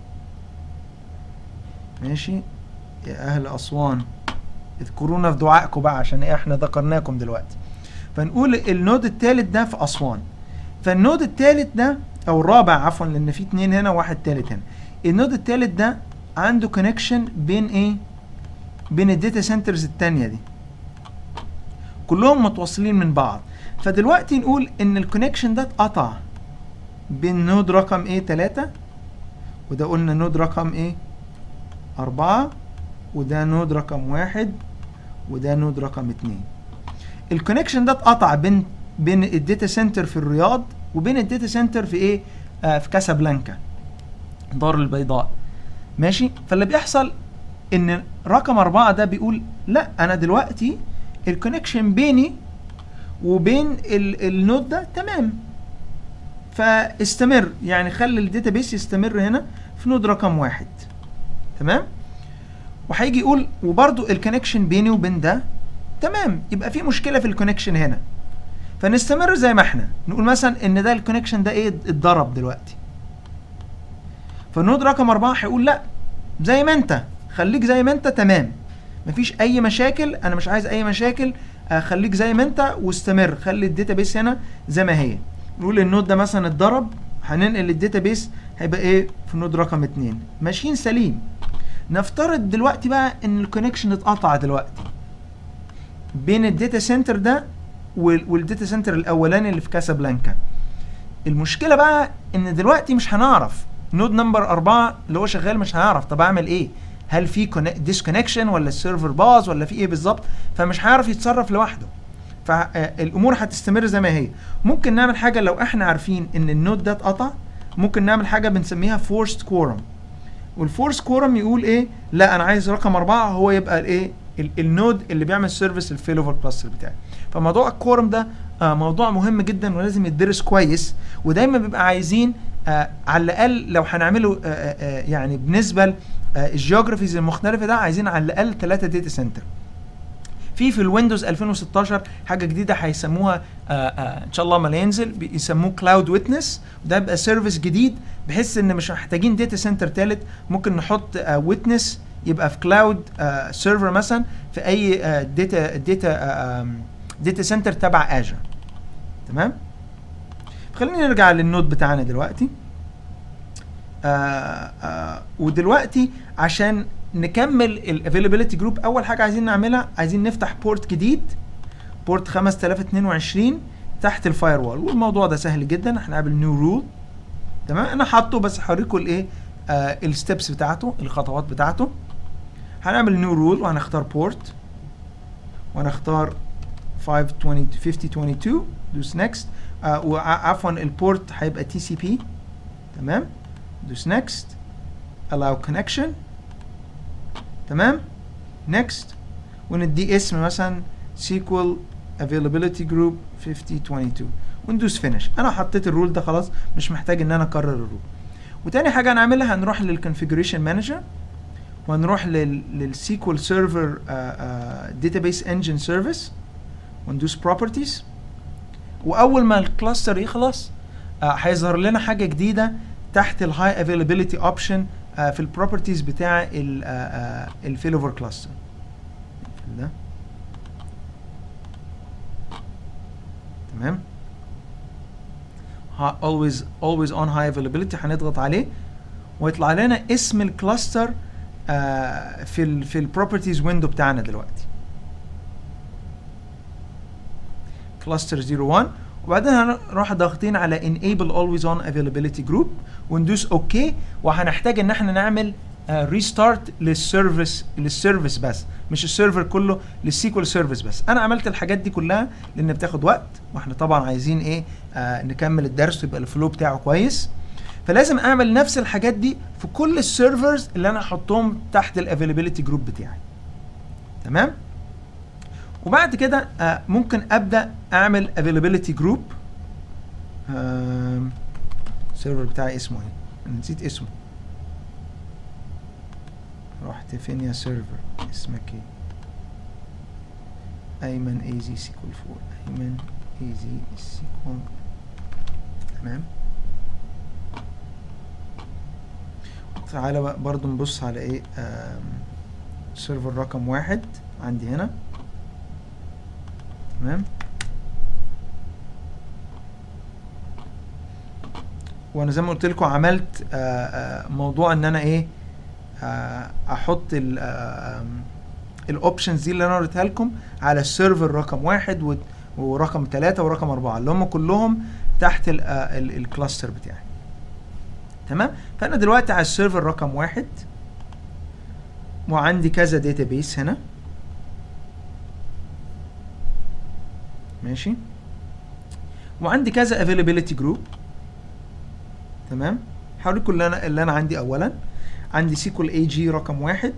ماشي يا اهل اسوان اذكرونا في دعائكم بقى عشان ايه احنا ذكرناكم دلوقتي فنقول النود الثالث ده في اسوان فالنود الثالث ده او الرابع عفوا لان في اتنين هنا وواحد ثالث هنا النود الثالث ده عنده كونكشن بين ايه بين الداتا سنترز الثانيه دي كلهم متواصلين من بعض فدلوقتي نقول ان الكونكشن ده اتقطع بين نود رقم ايه 3 وده قلنا نود رقم ايه 4 وده نود رقم واحد وده نود رقم اتنين الكونكشن ده اتقطع بين بين الداتا سنتر في الرياض وبين الداتا سنتر في ايه آه في كاسابلانكا دار البيضاء ماشي فاللي بيحصل ان رقم أربعة ده بيقول لا انا دلوقتي الكونكشن بيني وبين ال النود ده تمام فاستمر يعني خلي الداتابيس يستمر هنا في نود رقم واحد تمام وهيجي يقول وبرده الكونكشن بيني وبين ده تمام يبقى في مشكله في الكونكشن هنا فنستمر زي ما احنا نقول مثلا ان ده الكونكشن ده ايه اتضرب دلوقتي فالنود رقم أربعة هيقول لا زي ما انت خليك زي ما انت تمام مفيش اي مشاكل انا مش عايز اي مشاكل آه خليك زي ما انت واستمر خلي الداتابيس هنا زي ما هي نقول النود ده مثلا اتضرب هننقل الداتابيس هيبقى ايه في النود رقم اتنين ماشيين سليم نفترض دلوقتي بقى ان الكونكشن اتقطع دلوقتي بين الداتا سنتر ده والداتا سنتر الاولاني اللي في كاسابلانكا المشكله بقى ان دلوقتي مش هنعرف نود نمبر أربعة اللي هو شغال مش هيعرف طب اعمل ايه هل في ديسكونكشن ولا السيرفر باظ ولا في ايه بالظبط فمش هيعرف يتصرف لوحده فالامور هتستمر زي ما هي ممكن نعمل حاجه لو احنا عارفين ان النود ده اتقطع ممكن نعمل حاجه بنسميها فورست كورم والفورس كورم يقول ايه لا انا عايز رقم أربعة هو يبقى الايه النود اللي بيعمل سيرفيس الفيل اوفر كلاستر بتاعي فموضوع الكورم ده آه موضوع مهم جدا ولازم يدرس كويس ودايما بيبقى عايزين آه على الاقل لو هنعمله آه آه يعني بالنسبه الجيوغرافيز المختلفه ده عايزين على الاقل ثلاثه داتا سنتر في في الويندوز 2016 حاجه جديده هيسموها ان شاء الله ما ينزل بيسموه كلاود ويتنس ده بيبقى سيرفيس جديد بحيث ان مش محتاجين داتا سنتر ثالث ممكن نحط ويتنس يبقى في كلاود سيرفر مثلا في اي داتا داتا داتا سنتر تبع اجر تمام خلينا نرجع للنود بتاعنا دلوقتي آآ آآ ودلوقتي عشان نكمل الافيلابيلتي جروب اول حاجه عايزين نعملها عايزين نفتح بورت جديد بورت 5022 تحت الفاير وول والموضوع ده سهل جدا هنعمل نيو رول تمام انا حاطه بس هوريكم الايه آه الستبس بتاعته الخطوات بتاعته هنعمل نيو رول وهنختار بورت وهنختار 520 5022 دوس نيكست آه وعفوا البورت هيبقى تي سي بي تمام دوس نيكست allow connection تمام next وندي اسم مثلا SQL availability group 5022 وندوس finish انا حطيت الرول ده خلاص مش محتاج ان انا اكرر الرول وتاني حاجه هنعملها هنروح للconfiguration manager وهنروح للسيكوال سيرفر database engine service وندوس properties واول ما الكلاستر يخلص هيظهر لنا حاجه جديده تحت الهاي افيلابيلتي اوبشن في البروبرتيز بتاع الفيل اوفر كلاستر ده تمام always always on high availability هنضغط عليه ويطلع لنا اسم الكلاستر في ال في البروبرتيز ويندو بتاعنا دلوقتي كلاستر 01 وبعدين هنروح ضاغطين على enable always on availability group وندوس اوكي وهنحتاج ان احنا نعمل ريستارت uh, للسيرفيس للسيرفيس بس مش السيرفر كله للسيكوال سيرفيس بس انا عملت الحاجات دي كلها لان بتاخد وقت واحنا طبعا عايزين ايه آه نكمل الدرس ويبقى الفلو بتاعه كويس فلازم اعمل نفس الحاجات دي في كل السيرفرز اللي انا احطهم تحت الافيلابيلتي جروب بتاعي تمام وبعد كده آه ممكن ابدا اعمل availability group السيرفر بتاعي اسمه ايه انا نسيت اسمه رحت فين يا سيرفر اسمك ايه ايمن اي زي سيكول 4 ايمن اي زي سيكول تمام تعالى بقى برضو نبص على ايه آم، سيرفر رقم واحد عندي هنا تمام وانا زي ما قلت لكم عملت آه، آه، موضوع ان انا ايه آه، احط الاوبشنز دي اللي انا وريتها لكم على السيرفر رقم واحد و- ورقم ثلاثة ورقم أربعة اللي هم كلهم تحت ال- آه، ال- الكلاستر بتاعي تمام فأنا دلوقتي على السيرفر رقم واحد وعندي كذا داتابيس هنا ماشي وعندي كذا availability جروب تمام هوريكم اللي انا اللي انا عندي اولا عندي سيكول اي جي رقم واحد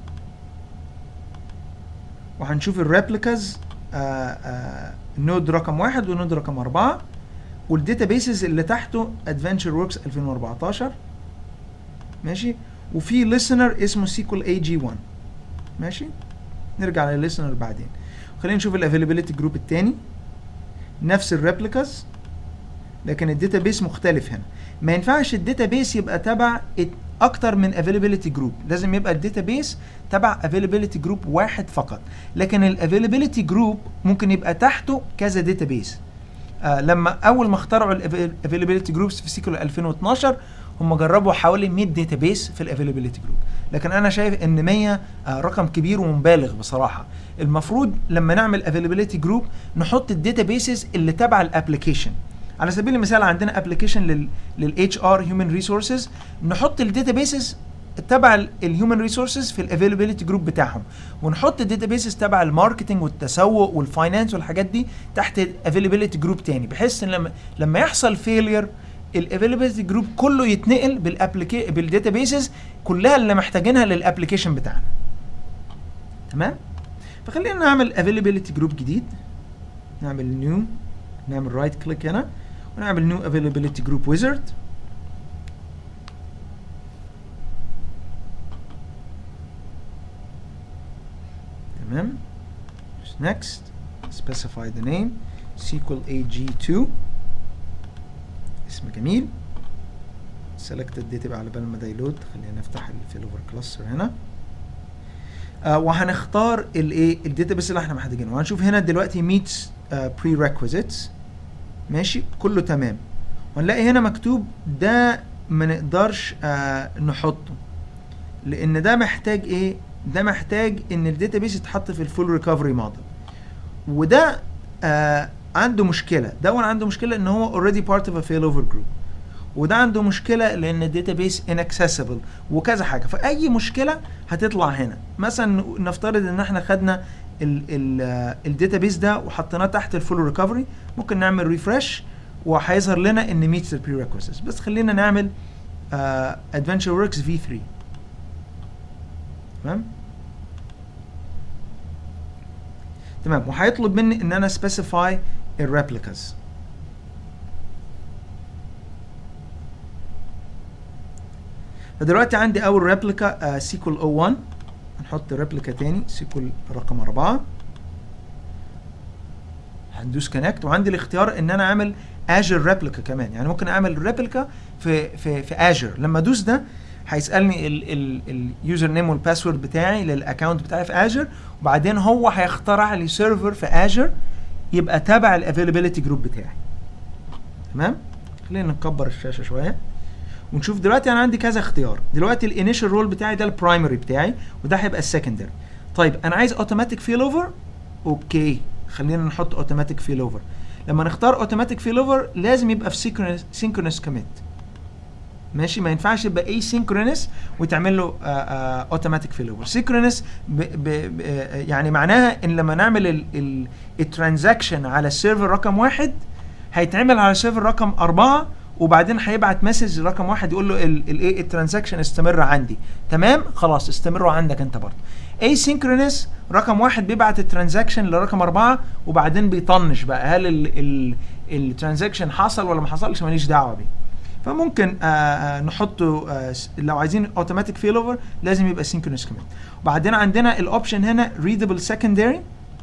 وهنشوف الريبليكاز نود رقم واحد ونود رقم أربعة والداتابيسز اللي تحته ادفنتشر وركس 2014 ماشي وفي listener اسمه سيكول اي جي 1 ماشي نرجع للlistener بعدين خلينا نشوف الافيلابيلتي جروب التاني نفس الريبليكاز لكن الداتابيس مختلف هنا ما ينفعش الداتابيس يبقى تبع ات- اكتر من availability جروب لازم يبقى الداتابيس تبع availability جروب واحد فقط لكن الافيلابيلتي جروب ممكن يبقى تحته كذا داتابيس آه لما اول ما اخترعوا الافيلابيلتي جروبس في سيكول 2012 هم جربوا حوالي 100 داتابيس في الافيلابيلتي جروب لكن انا شايف ان 100 آه رقم كبير ومبالغ بصراحه المفروض لما نعمل افيلابيلتي جروب نحط الداتابيسز اللي تبع الابلكيشن على سبيل المثال عندنا ابلكيشن لل للاتش ار هيومن ريسورسز نحط الداتابيسز تبع الهيومن ريسورسز في الافيلابيلتي جروب بتاعهم ونحط الداتابيسز تبع الماركتنج والتسوق والفاينانس والحاجات دي تحت الافيلابيلتي جروب تاني بحيث ان لما لما يحصل فيلير الافيلابيلتي جروب كله يتنقل بالابليكي بالداتابيسز كلها اللي محتاجينها للابلكيشن بتاعنا تمام فخلينا نعمل افيلابيلتي جروب جديد نعمل نيو نعمل رايت كليك هنا ونعمل نيو افيلابيلتي جروب ويزرد تمام next specify the name SQL AG2 اسم جميل select الداتا بقى على بال ما ده يلود خلينا نفتح الفيلوفر كلاستر هنا آه وهنختار الايه الداتابيس اللي احنا محتاجينه وهنشوف هنا دلوقتي meets آه prerequisites ماشي كله تمام ونلاقي هنا مكتوب ده ما نقدرش آه نحطه لان ده محتاج ايه ده محتاج ان الداتابيس يتحط في الفول ريكفري موديل وده آه عنده مشكله ده عنده مشكله ان هو اوريدي بارت اوف ا فيل اوفر جروب وده عنده مشكله لان الداتابيس inaccessible وكذا حاجه فاي مشكله هتطلع هنا مثلا نفترض ان احنا خدنا الداتابيس ده وحطيناه تحت الفول ريكفري ممكن نعمل ريفرش وهيظهر لنا ان ميتس البريريكويزيتس بس خلينا نعمل ادفنتشر وركس في 3 تمام تمام وهيطلب مني ان انا سبيسيفاي الريبليكاز فدلوقتي عندي اول ريبليكا سيكول او 1 هنحط ريبليكا تاني سيكول رقم 4 هندوس كونكت وعندي الاختيار ان انا اعمل اجر ريبليكا كمان يعني ممكن اعمل ريبليكا في في في اجر لما ادوس ده هيسالني اليوزر نيم والباسورد بتاعي للاكونت بتاعي في اجر وبعدين هو هيخترع لي سيرفر في اجر يبقى تابع الافيلابيلتي جروب بتاعي تمام خلينا نكبر الشاشه شويه ونشوف دلوقتي انا عندي كذا اختيار دلوقتي الانيشال رول بتاعي ده البرايمري بتاعي وده هيبقى السكندري طيب انا عايز اوتوماتيك فيل اوفر اوكي خلينا نحط اوتوماتيك فيل اوفر لما نختار اوتوماتيك فيل اوفر لازم يبقى في سينكرونس كوميت ماشي ما ينفعش يبقى اي سينكرونس وتعمل له اوتوماتيك فيل اوفر سينكرونس يعني معناها ان لما نعمل الترانزاكشن على السيرفر رقم واحد هيتعمل على السيرفر رقم أربعة وبعدين هيبعت مسج رقم واحد يقول له الايه الترانزاكشن استمر عندي تمام خلاص استمروا عندك انت برضه asynchronous رقم واحد بيبعت الترانزاكشن لرقم اربعه وبعدين بيطنش بقى هل الترانزاكشن حصل ولا ما حصلش ماليش دعوه بيه فممكن آه آه نحطه آه لو عايزين اوتوماتيك فيل اوفر لازم يبقى سينكرونس كمان وبعدين عندنا الاوبشن هنا readable secondary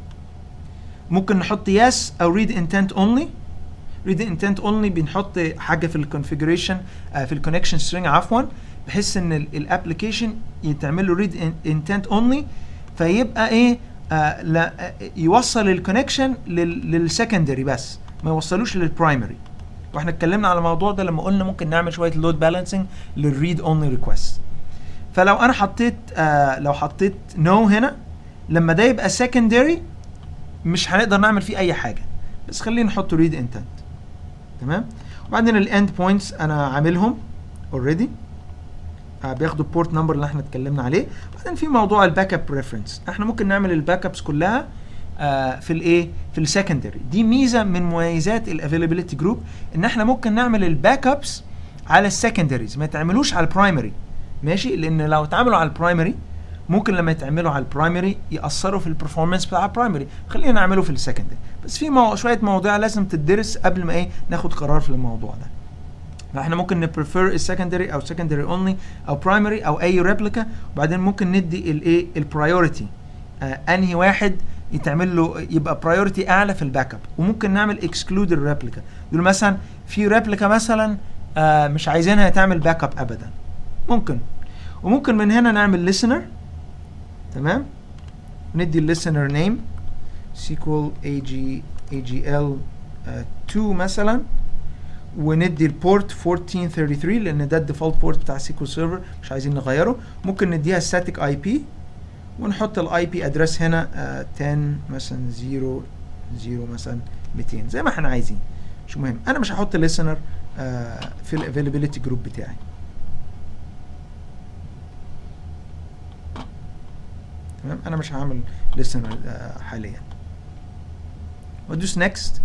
ممكن نحط yes او read intent only read intent only بنحط حاجه في الكونفيجريشن في الكونكشن سترينج عفوا بحيث ان الابلكيشن يتعمل له read intent only فيبقى ايه آه لا يوصل الكونكشن للسكندري بس ما يوصلوش للبرايمري واحنا اتكلمنا على الموضوع ده لما قلنا ممكن نعمل شويه لود بالانسنج للريد اونلي ريكوست فلو انا حطيت آه لو حطيت نو no هنا لما ده يبقى سكندري مش هنقدر نعمل فيه اي حاجه بس خلينا نحط ريد انتنت تمام وبعدين الاند بوينتس انا عاملهم اوريدي آه بياخدوا البورت نمبر اللي احنا اتكلمنا عليه بعدين في موضوع الباك اب ريفرنس احنا ممكن نعمل الباك ابس كلها آه في الايه في السكندري دي ميزه من مميزات الافيلابيلتي جروب ان احنا ممكن نعمل الباك ابس على السكندريز ما يتعملوش على البرايمري ماشي لان لو اتعملوا على البرايمري ممكن لما يتعملوا على البرايمري ياثروا في البرفورمانس بتاع البرايمري خلينا نعمله في السكندري بس في مو... شويه مواضيع لازم تدرس قبل ما ايه ناخد قرار في الموضوع ده فاحنا ممكن نبريفير السكندري او سكندري اونلي او برايمري او اي ريبليكا وبعدين ممكن ندي الايه البرايورتي آه انهي واحد يتعمل له يبقى برايورتي اعلى في الباك اب وممكن نعمل اكسكلود الريبليكا يقول مثلا في ريبليكا مثلا آه مش عايزينها تعمل باك اب ابدا ممكن وممكن من هنا نعمل listener تمام ندي الليسنر نيم سيكوال اي جي اي جي ال 2 مثلا وندي البورت 1433 لان ده الديفولت بورت بتاع سيكوال سيرفر مش عايزين نغيره ممكن نديها ستاتيك اي بي ونحط الاي بي ادرس هنا uh, 10 مثلا 0 0 مثلا 200 زي ما احنا عايزين مش مهم انا مش هحط listener uh, في الافيلابيلتي جروب بتاعي تمام انا مش هعمل listener uh, حاليا وادوس next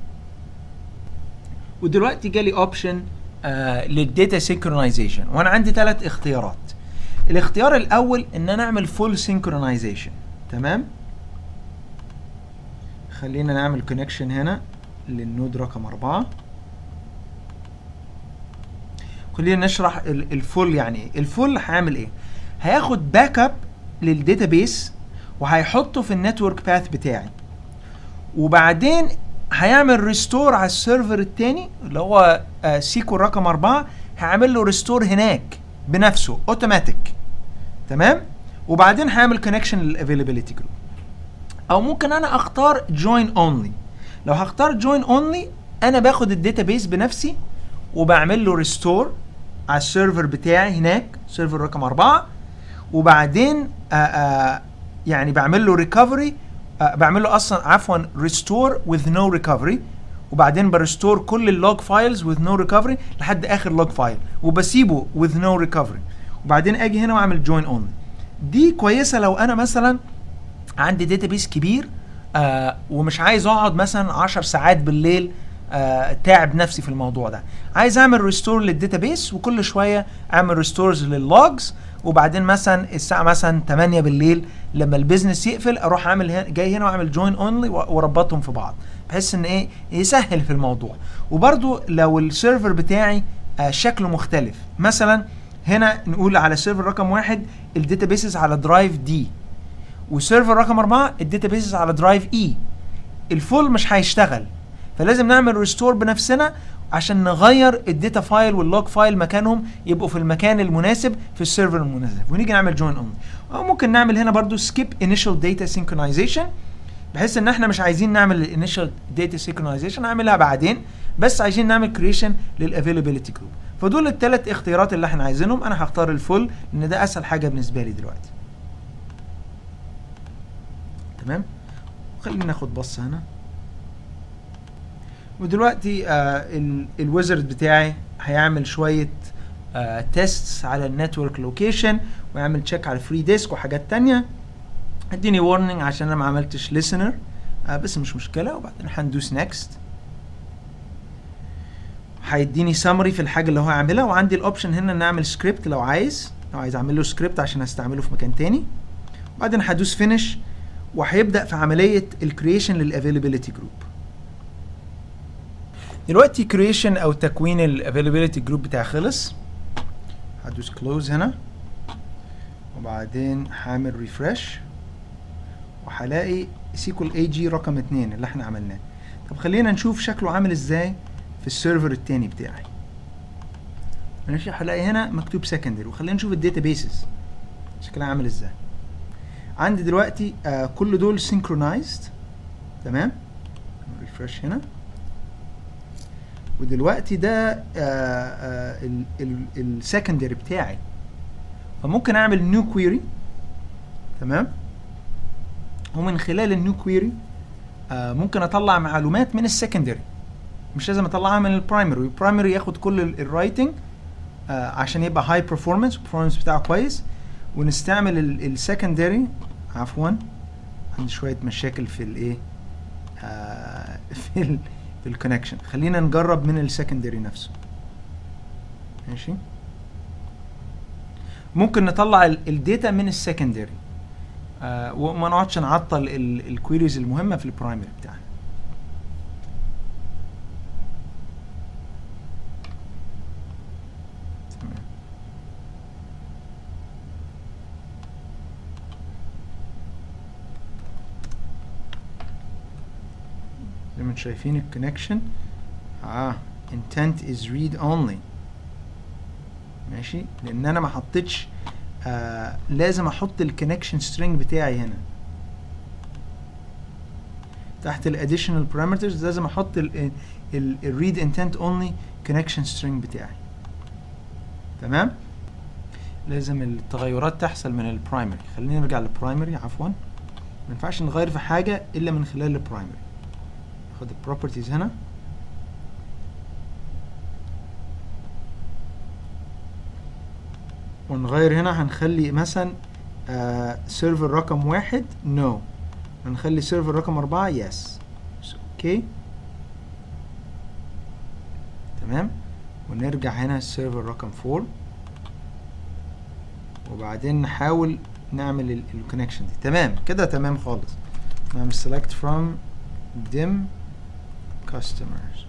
ودلوقتي جالي اوبشن للداتا سينكرونايزيشن وانا عندي ثلاث اختيارات الاختيار الاول ان انا اعمل فول سينكرونايزيشن تمام خلينا نعمل كونكشن هنا للنود رقم أربعة خلينا نشرح الفول يعني ايه الفول هيعمل ايه هياخد باك اب للداتابيس وهيحطه في النتورك باث بتاعي وبعدين هيعمل ريستور على السيرفر التاني اللي هو آه سيكول رقم أربعة هعمل له ريستور هناك بنفسه اوتوماتيك تمام وبعدين هعمل كونكشن للافيلابيلتي جروب او ممكن انا اختار جوين اونلي لو هختار جوين اونلي انا باخد الداتابيس بنفسي وبعمل له ريستور على السيرفر بتاعي هناك سيرفر رقم أربعة وبعدين آآ آآ يعني بعمل له ريكفري بعمل له اصلا عفوا ريستور وذ نو ريكفري وبعدين بريستور كل اللوج فايلز وذ نو ريكفري لحد اخر لوج فايل وبسيبه وذ نو ريكفري وبعدين اجي هنا واعمل جوين اونلي دي كويسه لو انا مثلا عندي داتابيس كبير آه ومش عايز اقعد مثلا 10 ساعات بالليل آه تعب نفسي في الموضوع ده عايز اعمل ريستور للداتابيس وكل شويه اعمل ريستورز لللوجز وبعدين مثلا الساعه مثلا 8 بالليل لما البيزنس يقفل اروح اعمل هنا جاي هنا واعمل جوين اونلي واربطهم في بعض بحيث ان ايه يسهل في الموضوع وبرده لو السيرفر بتاعي آه شكله مختلف مثلا هنا نقول على سيرفر رقم واحد الداتابيسز على درايف دي وسيرفر رقم أربعة الداتابيسز على درايف اي الفول مش هيشتغل فلازم نعمل ريستور بنفسنا عشان نغير الداتا فايل واللوج فايل مكانهم يبقوا في المكان المناسب في السيرفر المناسب ونيجي نعمل جوين اونلي او ممكن نعمل هنا برضو سكيب انيشال داتا سينكرونايزيشن بحيث ان احنا مش عايزين نعمل الانيشال داتا سينكرونايزيشن هعملها بعدين بس عايزين نعمل كريشن للافيلابيلتي جروب فدول الثلاث اختيارات اللي احنا عايزينهم انا هختار الفول لان ده اسهل حاجه بالنسبه لي دلوقتي تمام خلينا ناخد بصه هنا ودلوقتي آه الويزرد بتاعي هيعمل شويه آه تيستس على النتورك لوكيشن ويعمل تشيك على الفري ديسك وحاجات تانية اديني وارنينج عشان انا ما عملتش listener آه بس مش مشكله وبعدين هندوس نيكست وهيديني سامري في الحاجه اللي هو هيعملها وعندي الاوبشن هنا ان اعمل سكريبت لو عايز لو عايز اعمل له سكريبت عشان استعمله في مكان تاني وبعدين هدوس فينش وهيبدا في عمليه الكرييشن للافيلابيلتي جروب دلوقتي كرييشن او تكوين الافيلابيلتي جروب بتاعي خلص هدوس كلوز هنا وبعدين هعمل ريفرش وهلاقي سيكول اي جي رقم اتنين اللي احنا عملناه طب خلينا نشوف شكله عامل ازاي في السيرفر التاني بتاعي ماشي هلاقي هنا مكتوب سكندري وخلينا نشوف الداتا بيسز شكلها عامل ازاي عندي دلوقتي آه كل دول سينكرونايزد تمام ريفرش هنا ودلوقتي ده السكندري بتاعي فممكن اعمل نيو كويري تمام ومن خلال النيو كويري آه ممكن اطلع معلومات من السكندري مش لازم اطلعها من البرايمري البرايمري ياخد كل الرايتنج آه عشان يبقى هاي performance البرفورمانس بتاعه كويس ونستعمل السكندري عفوا عندي شويه مشاكل في الايه آه في ال في الكونكشن خلينا نجرب من السكندري نفسه ماشي ممكن نطلع الداتا من السكندري آه وما نقعدش نعطل الكويريز المهمه في البرايمري بتاعنا تمام. زي ما انتم شايفين الكونكشن اه intent is read only ماشي لان انا ما حطيتش آه لازم احط الكونكشن سترينج بتاعي هنا تحت الاديشنال بارامترز لازم احط الريد انتنت اونلي كونكشن سترينج بتاعي تمام لازم التغيرات تحصل من البرايمري خلينا نرجع للبرايمري عفوا ما ينفعش نغير في حاجه الا من خلال البرايمري خد البروبرتيز هنا ونغير هنا هنخلي مثلا سيرفر رقم واحد نو no. هنخلي سيرفر رقم أربعة يس اوكي تمام ونرجع هنا السيرفر رقم فور وبعدين نحاول نعمل الكونكشن دي تمام كده تمام خالص نعمل select from dim customers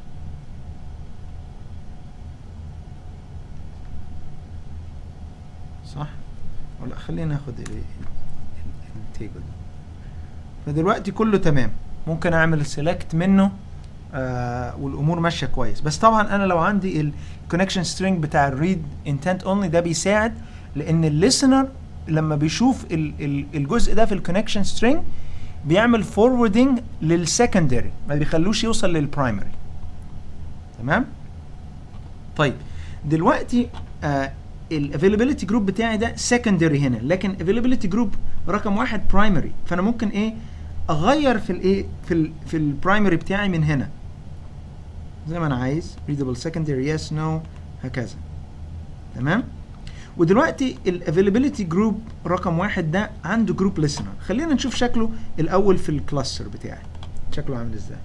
صح ولا خلينا ناخد التيبل فدلوقتي كله تمام ممكن اعمل سيلكت منه آه والامور ماشيه كويس بس طبعا انا لو عندي الكونكشن سترينج بتاع الريد انتنت اونلي ده بيساعد لان الليسنر لما بيشوف ال ال الجزء ده في الكونكشن سترينج بيعمل فوروردنج للسكندري ما بيخلوش يوصل للبرايمري تمام طيب دلوقتي آه الافيلابيلتي جروب بتاعي ده سكندري هنا لكن افيلابيلتي جروب رقم واحد برايمري فانا ممكن ايه اغير في الايه في ال في البرايمري بتاعي من هنا زي ما انا عايز readable secondary yes no هكذا تمام ودلوقتي الافيلابيلتي جروب رقم واحد ده عنده جروب ليسنر خلينا نشوف شكله الاول في الكلاستر بتاعي شكله عامل ازاي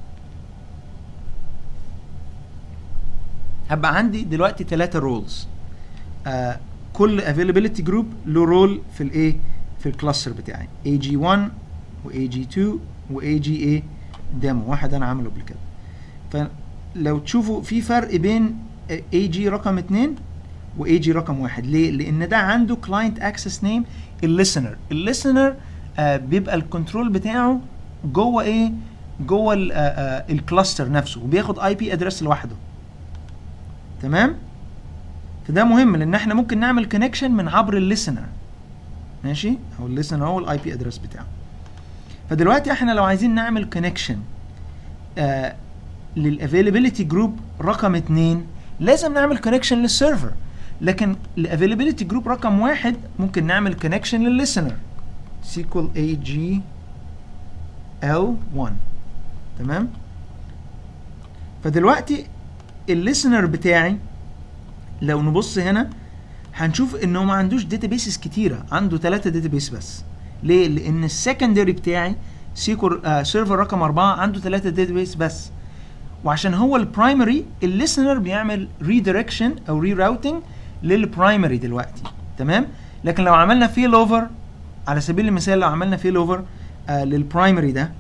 هبقى عندي دلوقتي ثلاثة رولز آه كل availability جروب له رول في الايه في الكلاستر بتاعي AG1 و AG2 و AGA ديمو واحد انا عامله قبل كده فلو تشوفوا في فرق بين AG رقم 2 و AG رقم واحد ليه؟ لان ده عنده client access name الليسنر الليسنر آه بيبقى الكنترول بتاعه جوه ايه؟ جوه الكلاستر نفسه وبياخد اي بي ادرس لوحده تمام؟ فده مهم لان احنا ممكن نعمل كونكشن من عبر الليسنر ماشي او الليسنر هو الاي بي ادرس بتاعه فدلوقتي احنا لو عايزين نعمل كونكشن آه للافيلابيلتي جروب رقم اتنين لازم نعمل كونكشن للسيرفر لكن الافيلابيلتي جروب رقم واحد ممكن نعمل كونكشن للليسنر سيكول اي جي ال 1 تمام فدلوقتي الليسنر بتاعي لو نبص هنا هنشوف انه ما عندوش داتابيسز كتيره عنده ثلاثه داتابيس بس ليه لان السكندري بتاعي سيكور آه سيرفر رقم أربعة عنده ثلاثه داتابيس بس وعشان هو البرايمري الليسنر بيعمل ريدايركشن او ري راوتنج للبرايمري دلوقتي تمام لكن لو عملنا فيل اوفر على سبيل المثال لو عملنا فيل اوفر آه للبرايمري ده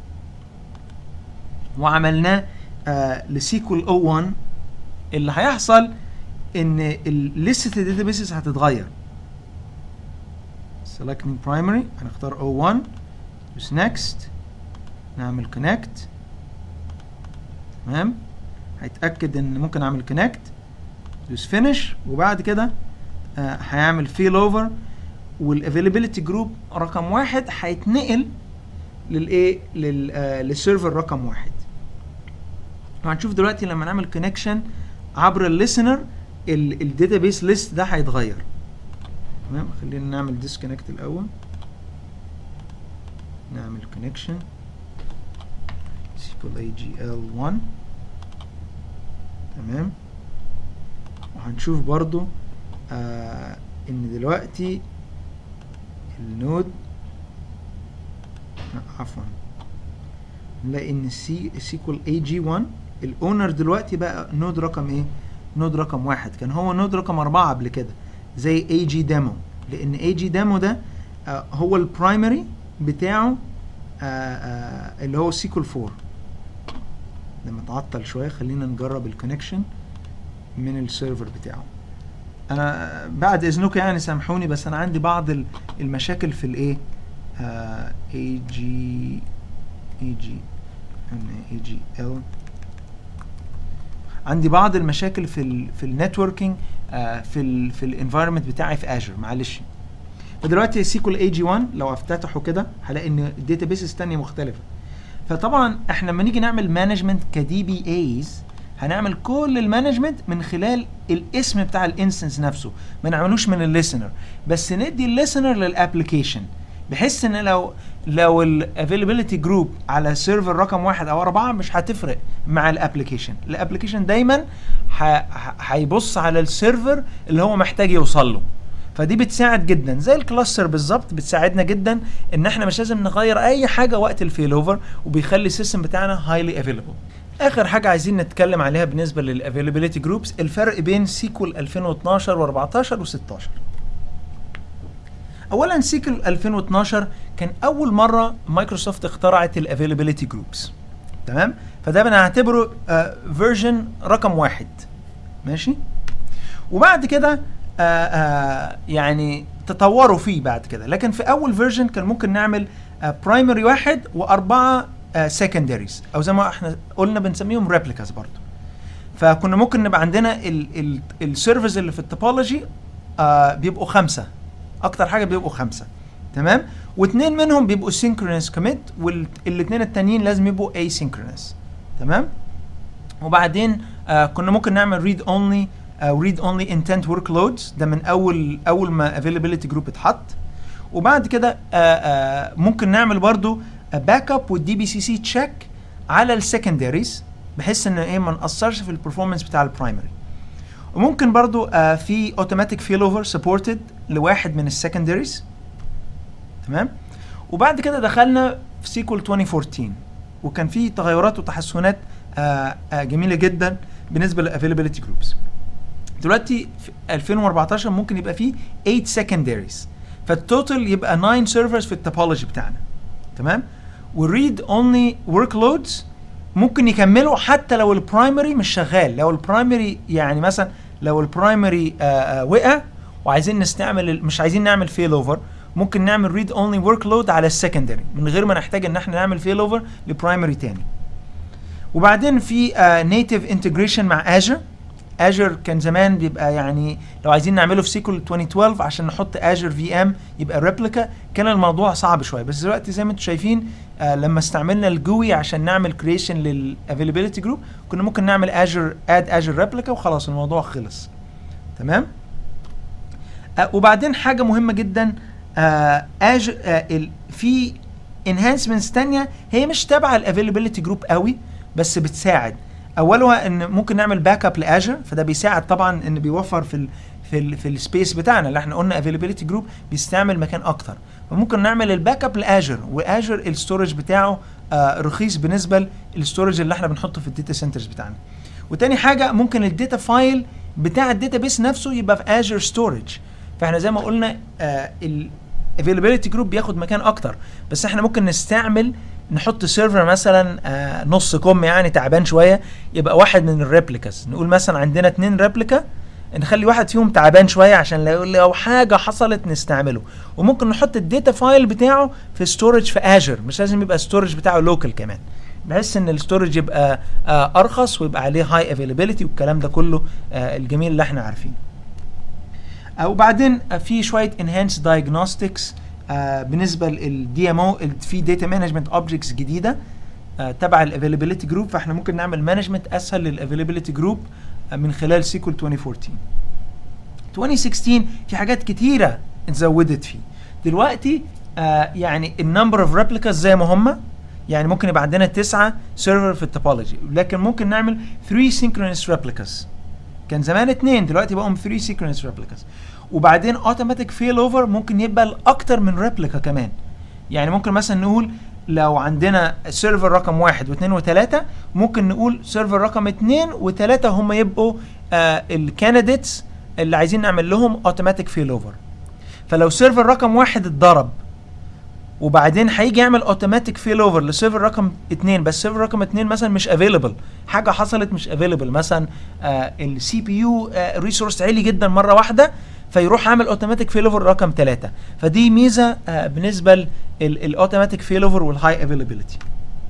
وعملناه آه لسيكول او 1 اللي هيحصل ان لسه الداتابيسز هتتغير selecting primary هنختار O1 دوس next نعمل connect تمام هيتأكد ان ممكن اعمل connect دوس finish وبعد كده آه هيعمل fail over والافيلابيلتي جروب رقم واحد هيتنقل للايه لل آه للسيرفر رقم واحد وهنشوف دلوقتي لما نعمل كونكشن عبر الليسنر الداتابيس ليست ده هيتغير تمام خلينا نعمل ديسكونكت الاول نعمل كونكشن سيكول اي جي ال 1 تمام وهنشوف برضو آه ان دلوقتي النود عفوا نلاقي ان السي سيكول اي جي 1 الاونر دلوقتي بقى نود رقم ايه نود رقم واحد كان هو نود رقم أربعة قبل كده زي اي جي ديمو لان اي جي ديمو ده آه هو البرايمري بتاعه آه آه اللي هو سيكول 4 لما تعطل شويه خلينا نجرب الكونكشن من السيرفر بتاعه انا بعد اذنكم يعني سامحوني بس انا عندي بعض المشاكل في الايه اي جي اي جي اي جي ال عندي بعض المشاكل في ال في النتوركينج آه في ال في الانفايرمنت بتاعي في اجر معلش فدلوقتي سيكول اي جي 1 لو افتتحه كده هلاقي ان الداتابيسز الثانيه مختلفه فطبعا احنا لما نيجي نعمل مانجمنت كدي بي ايز هنعمل كل المانجمنت من خلال الاسم بتاع الانستنس نفسه ما نعملوش من الليسنر بس ندي الليسنر للابلكيشن بحيث ان لو لو الافيلابيلتي جروب على سيرفر رقم واحد او اربعه مش هتفرق مع الابلكيشن الابلكيشن دايما هيبص على السيرفر اللي هو محتاج يوصل له فدي بتساعد جدا زي الكلاستر بالظبط بتساعدنا جدا ان احنا مش لازم نغير اي حاجه وقت الفيل اوفر وبيخلي السيستم بتاعنا هايلي افيلابل اخر حاجه عايزين نتكلم عليها بالنسبه للافيلابيلتي جروبس الفرق بين سيكول 2012 و14 و16 اولا سيكل 2012 كان اول مره مايكروسوفت اخترعت الافيلابيلتي جروبس تمام فده بنعتبره فيرجن رقم واحد ماشي وبعد كده آه آه يعني تطوروا فيه بعد كده لكن في اول فيرجن كان ممكن نعمل برايمري واحد واربعه سكندريز او زي ما احنا قلنا بنسميهم ريبليكاز برضو فكنا ممكن نبقى عندنا السيرفرز اللي في التوبولوجي آه بيبقوا خمسه اكتر حاجه بيبقوا خمسه تمام واثنين منهم بيبقوا سينكرونس كوميت والاثنين التانيين لازم يبقوا اي سينكرونس تمام وبعدين آه كنا ممكن نعمل ريد اونلي ريد اونلي انتنت ورك لودز ده من اول اول ما افيلابيلتي جروب اتحط وبعد كده آه آه ممكن نعمل برضو باك اب والدي بي سي سي تشيك على السكندريز بحيث ان ايه ما ناثرش في البرفورمانس بتاع البرايمري وممكن برضو آه في اوتوماتيك فيل اوفر سبورتد لواحد من السكندريز تمام وبعد كده دخلنا في سيكول 2014 وكان في تغيرات وتحسنات آه آه جميله جدا بالنسبه للافيلابيلتي جروبس دلوقتي في 2014 ممكن يبقى فيه 8 سكندريز فالتوتال يبقى 9 سيرفرز في التوبولوجي بتاعنا تمام والريد اونلي ورك لودز ممكن يكملوا حتى لو البرايمري مش شغال لو البرايمري يعني مثلا لو البرايمري وقع وعايزين نستعمل مش عايزين نعمل فيل اوفر ممكن نعمل ريد اونلي ورك لود على السكندري من غير ما نحتاج ان احنا نعمل فيل اوفر لبرايمري تاني وبعدين في نيتيف انتجريشن مع اجر اجر كان زمان بيبقى يعني لو عايزين نعمله في سيكول 2012 عشان نحط اجر في ام يبقى ريبليكا كان الموضوع صعب شويه بس دلوقتي زي ما انتم شايفين آه لما استعملنا الجوي عشان نعمل كريشن للافيلابيلتي جروب كنا ممكن نعمل اجر اد اجر ريبليكا وخلاص الموضوع خلص تمام آه وبعدين حاجه مهمه جدا آه اجر آه في انهانسمنتس تانية هي مش تابعه الافيلابيلتي جروب قوي بس بتساعد اولها ان ممكن نعمل باك اب لاجر فده بيساعد طبعا ان بيوفر في ال في ال في السبيس بتاعنا اللي احنا قلنا افيلابيلتي جروب بيستعمل مكان اكتر فممكن نعمل الباك اب لاجر واجر الستورج بتاعه آه رخيص بالنسبه للستورج اللي احنا بنحطه في الداتا سنترز بتاعنا وتاني حاجه ممكن الداتا فايل بتاع الداتا بيس نفسه يبقى في اجر ستورج فاحنا زي ما قلنا آه الافيلابيلتي جروب بياخد مكان اكتر بس احنا ممكن نستعمل نحط سيرفر مثلا آه نص كم يعني تعبان شويه يبقى واحد من الريبليكاز نقول مثلا عندنا اتنين ريبليكا نخلي واحد فيهم تعبان شويه عشان لو, لو حاجه حصلت نستعمله وممكن نحط الداتا فايل بتاعه في ستورج في اجر مش لازم يبقى ستورج بتاعه لوكال كمان بحيث ان الستورج يبقى آه ارخص ويبقى عليه هاي افيلابيلتي والكلام ده كله آه الجميل اللي احنا عارفينه وبعدين في شويه انهانس دايجنوستكس بالنسبه للدي ام او في داتا مانجمنت اوبجكتس جديده آه تبع الافيلابيلتي جروب فاحنا ممكن نعمل مانجمنت اسهل للافيلابيلتي جروب آه من خلال سيكول 2014 2016 في حاجات كتيره اتزودت فيه دلوقتي آه يعني النمبر اوف ريبليكاز زي ما هم يعني ممكن يبقى عندنا تسعة سيرفر في التوبولوجي لكن ممكن نعمل 3 synchronous replicas كان زمان اثنين دلوقتي بقوا 3 synchronous replicas وبعدين اوتوماتيك فيل اوفر ممكن يبقى لاكتر من ريبليكا كمان يعني ممكن مثلا نقول لو عندنا سيرفر رقم واحد واثنين وثلاثة ممكن نقول سيرفر رقم اثنين وثلاثة هم يبقوا آه الكانديديتس اللي عايزين نعمل لهم اوتوماتيك فيل اوفر فلو سيرفر رقم واحد اتضرب وبعدين هيجي يعمل اوتوماتيك فيل اوفر لسيرفر رقم اثنين بس سيرفر رقم اثنين مثلا مش افيلبل حاجه حصلت مش افيلبل مثلا السي بي يو ريسورس عالي جدا مره واحده فيروح عامل اوتوماتيك فيل اوفر رقم ثلاثة فدي ميزه آه بالنسبه للاوتوماتيك فيل اوفر والهاي افيلابيلتي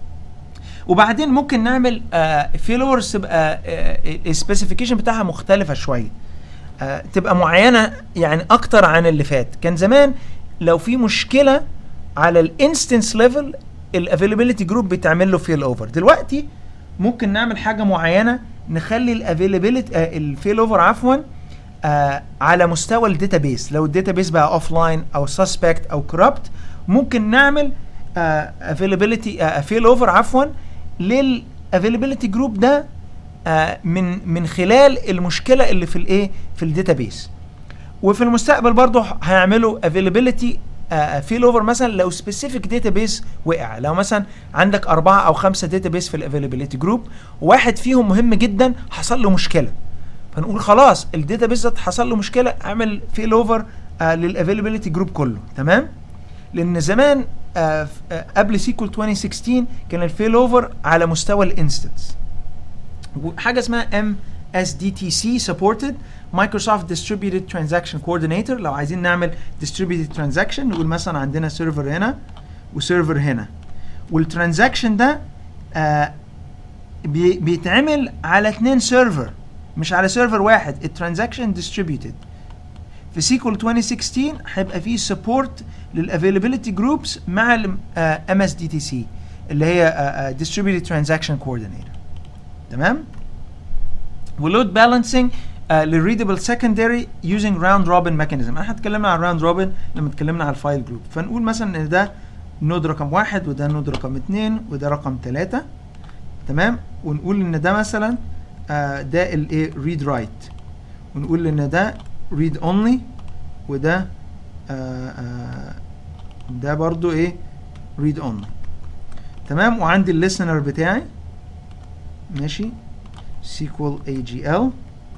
وبعدين ممكن نعمل فيل اوفرز تبقى السبيسيفيكيشن بتاعها مختلفه شويه آه تبقى معينه يعني اكتر عن اللي فات كان زمان لو في مشكله على الانستنس ليفل الافيلابيلتي جروب بتعمل له فيل اوفر دلوقتي ممكن نعمل حاجه معينه نخلي الافيلابيلتي آه الفيل اوفر عفوا آه على مستوى الداتابيس لو الداتابيس بقى اوف لاين او سسبكت او كوربت ممكن نعمل افيلابيلتي فيل اوفر عفوا للافيلابيلتي جروب ده آه من من خلال المشكله اللي في الايه في الداتابيس وفي المستقبل برضه هيعملوا افيلابيلتي فيل اوفر مثلا لو سبيسيفيك داتابيس وقع لو مثلا عندك اربعه او خمسه داتابيس في الافيلابيلتي جروب واحد فيهم مهم جدا حصل له مشكله فنقول خلاص الداتابيس ده حصل له مشكله اعمل فيل اوفر آه للافيلابيلتي جروب كله تمام لان زمان آه آه قبل سيكول 2016 كان الفيل اوفر على مستوى الانستنس حاجه اسمها ام اس دي تي سي سبورتد مايكروسوفت ديستريبيوتد ترانزاكشن كوردينيتور لو عايزين نعمل ديستريبيوتد ترانزاكشن نقول مثلا عندنا سيرفر هنا وسيرفر هنا والترانزاكشن ده آه بي بيتعمل على اثنين سيرفر مش على سيرفر واحد الترانزاكشن ديستريبيوتد في سيكول 2016 هيبقى فيه سبورت للافيلابيلتي جروبس مع الام اس دي تي سي اللي هي ديستريبيوتد ترانزاكشن كوردينيتور تمام ولود بالانسنج للريدبل سكندري يوزنج راوند روبن ميكانيزم احنا اتكلمنا عن راوند روبن لما اتكلمنا على الفايل جروب فنقول مثلا ان ده نود رقم واحد وده نود رقم اتنين وده رقم تلاتة تمام ونقول ان ده مثلا آه ده الايه ريد رايت ونقول ان ده ريد اونلي وده آه آه ده برضو ايه ريد اونلي تمام وعندي الليسنر بتاعي ماشي سيكوال اي جي ال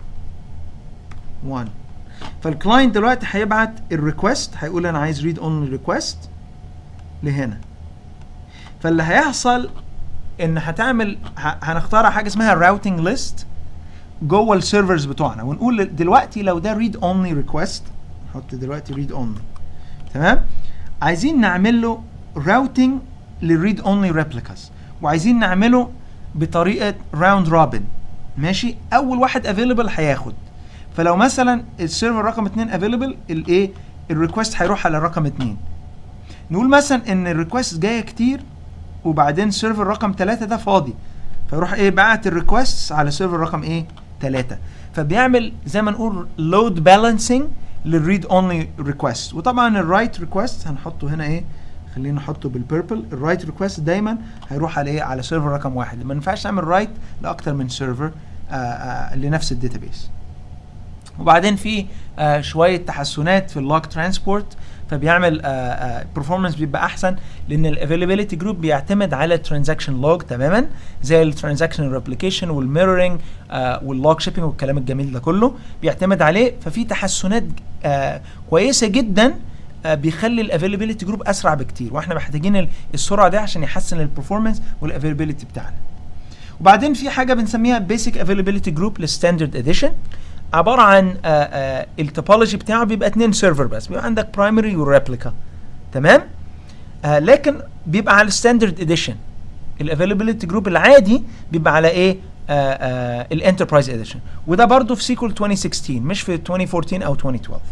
1 فالكلاينت دلوقتي هيبعت الريكوست هيقول انا عايز ريد اونلي ريكوست لهنا فاللي هيحصل ان هتعمل هنختار حاجه اسمها راوتنج ليست جوه السيرفرز بتوعنا ونقول دلوقتي لو ده ريد اونلي ريكوست نحط دلوقتي ريد اونلي تمام عايزين نعمل له راوتنج للريد اونلي ريبليكاز وعايزين نعمله بطريقه راوند روبن ماشي اول واحد افيلبل هياخد فلو مثلا السيرفر رقم 2 افيلبل الايه الريكوست هيروح على رقم 2 نقول مثلا ان الريكوست جايه كتير وبعدين سيرفر رقم 3 ده فاضي فيروح ايه بعت الريكوست على سيرفر رقم ايه 3 فبيعمل زي ما نقول لود بالانسنج للريد اونلي ريكوست وطبعا الرايت ريكوست هنحطه هنا ايه خلينا نحطه بالبيربل الرايت ريكوست دايما هيروح على ايه على سيرفر رقم واحد ما ينفعش تعمل رايت لاكتر من سيرفر لنفس الداتابيس وبعدين في آه شويه تحسنات في اللوج ترانسبورت فبيعمل برفورمانس بيبقى احسن لان الافيلابيلتي جروب بيعتمد على ترانزاكشن لوج تماما زي الترانزاكشن ريبليكيشن والميرورنج واللوج شيبنج والكلام الجميل ده كله بيعتمد عليه ففي تحسنات آه كويسه جدا آه بيخلي الافيلابيلتي جروب اسرع بكتير واحنا محتاجين السرعه دي عشان يحسن البرفورمانس والافيلابيلتي بتاعنا وبعدين في حاجه بنسميها بيسك افيلابيلتي جروب للستاندرد اديشن عباره عن التوبولوجي بتاعه بيبقى اتنين سيرفر بس بيبقى عندك برايمري وريبليكا تمام آه لكن بيبقى على الستاندرد اديشن الافيلابيلتي جروب العادي بيبقى على ايه الانتربرايز اديشن وده برضه في سيكول 2016 مش في 2014 او 2012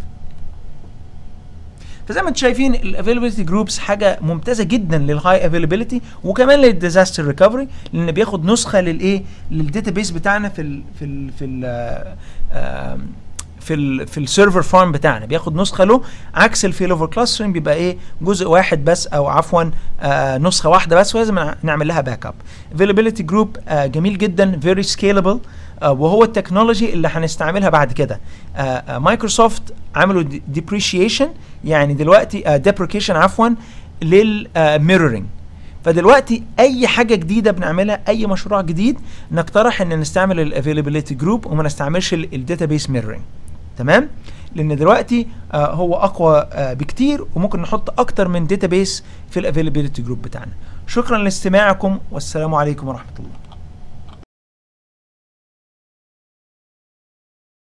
فزي ما انتم شايفين الافيلابيلتي جروبس حاجه ممتازه جدا للهاي افيلابيلتي وكمان للديزاستر ريكفري لان بياخد نسخه للايه للداتابيس بتاعنا في ال في ال في ال آه في ال في السيرفر فارم بتاعنا بياخد نسخه له عكس الفيل اوفر كلاسترنج بيبقى ايه جزء واحد بس او عفوا آه نسخه واحده بس ولازم نعمل لها باك اب افيلابيلتي جروب آه جميل جدا فيري سكيلبل آه وهو التكنولوجي اللي هنستعملها بعد كده مايكروسوفت عملوا ديبريشيشن يعني دلوقتي ديبريكيشن عفوا للميرورنج فدلوقتي اي حاجه جديده بنعملها اي مشروع جديد نقترح ان نستعمل الافيلابيلتي جروب وما نستعملش الداتابيس ميرورنج تمام لان دلوقتي آه هو اقوى آه بكتير وممكن نحط اكتر من داتابيس في الافيلابيلتي جروب بتاعنا شكرا لاستماعكم والسلام عليكم ورحمه الله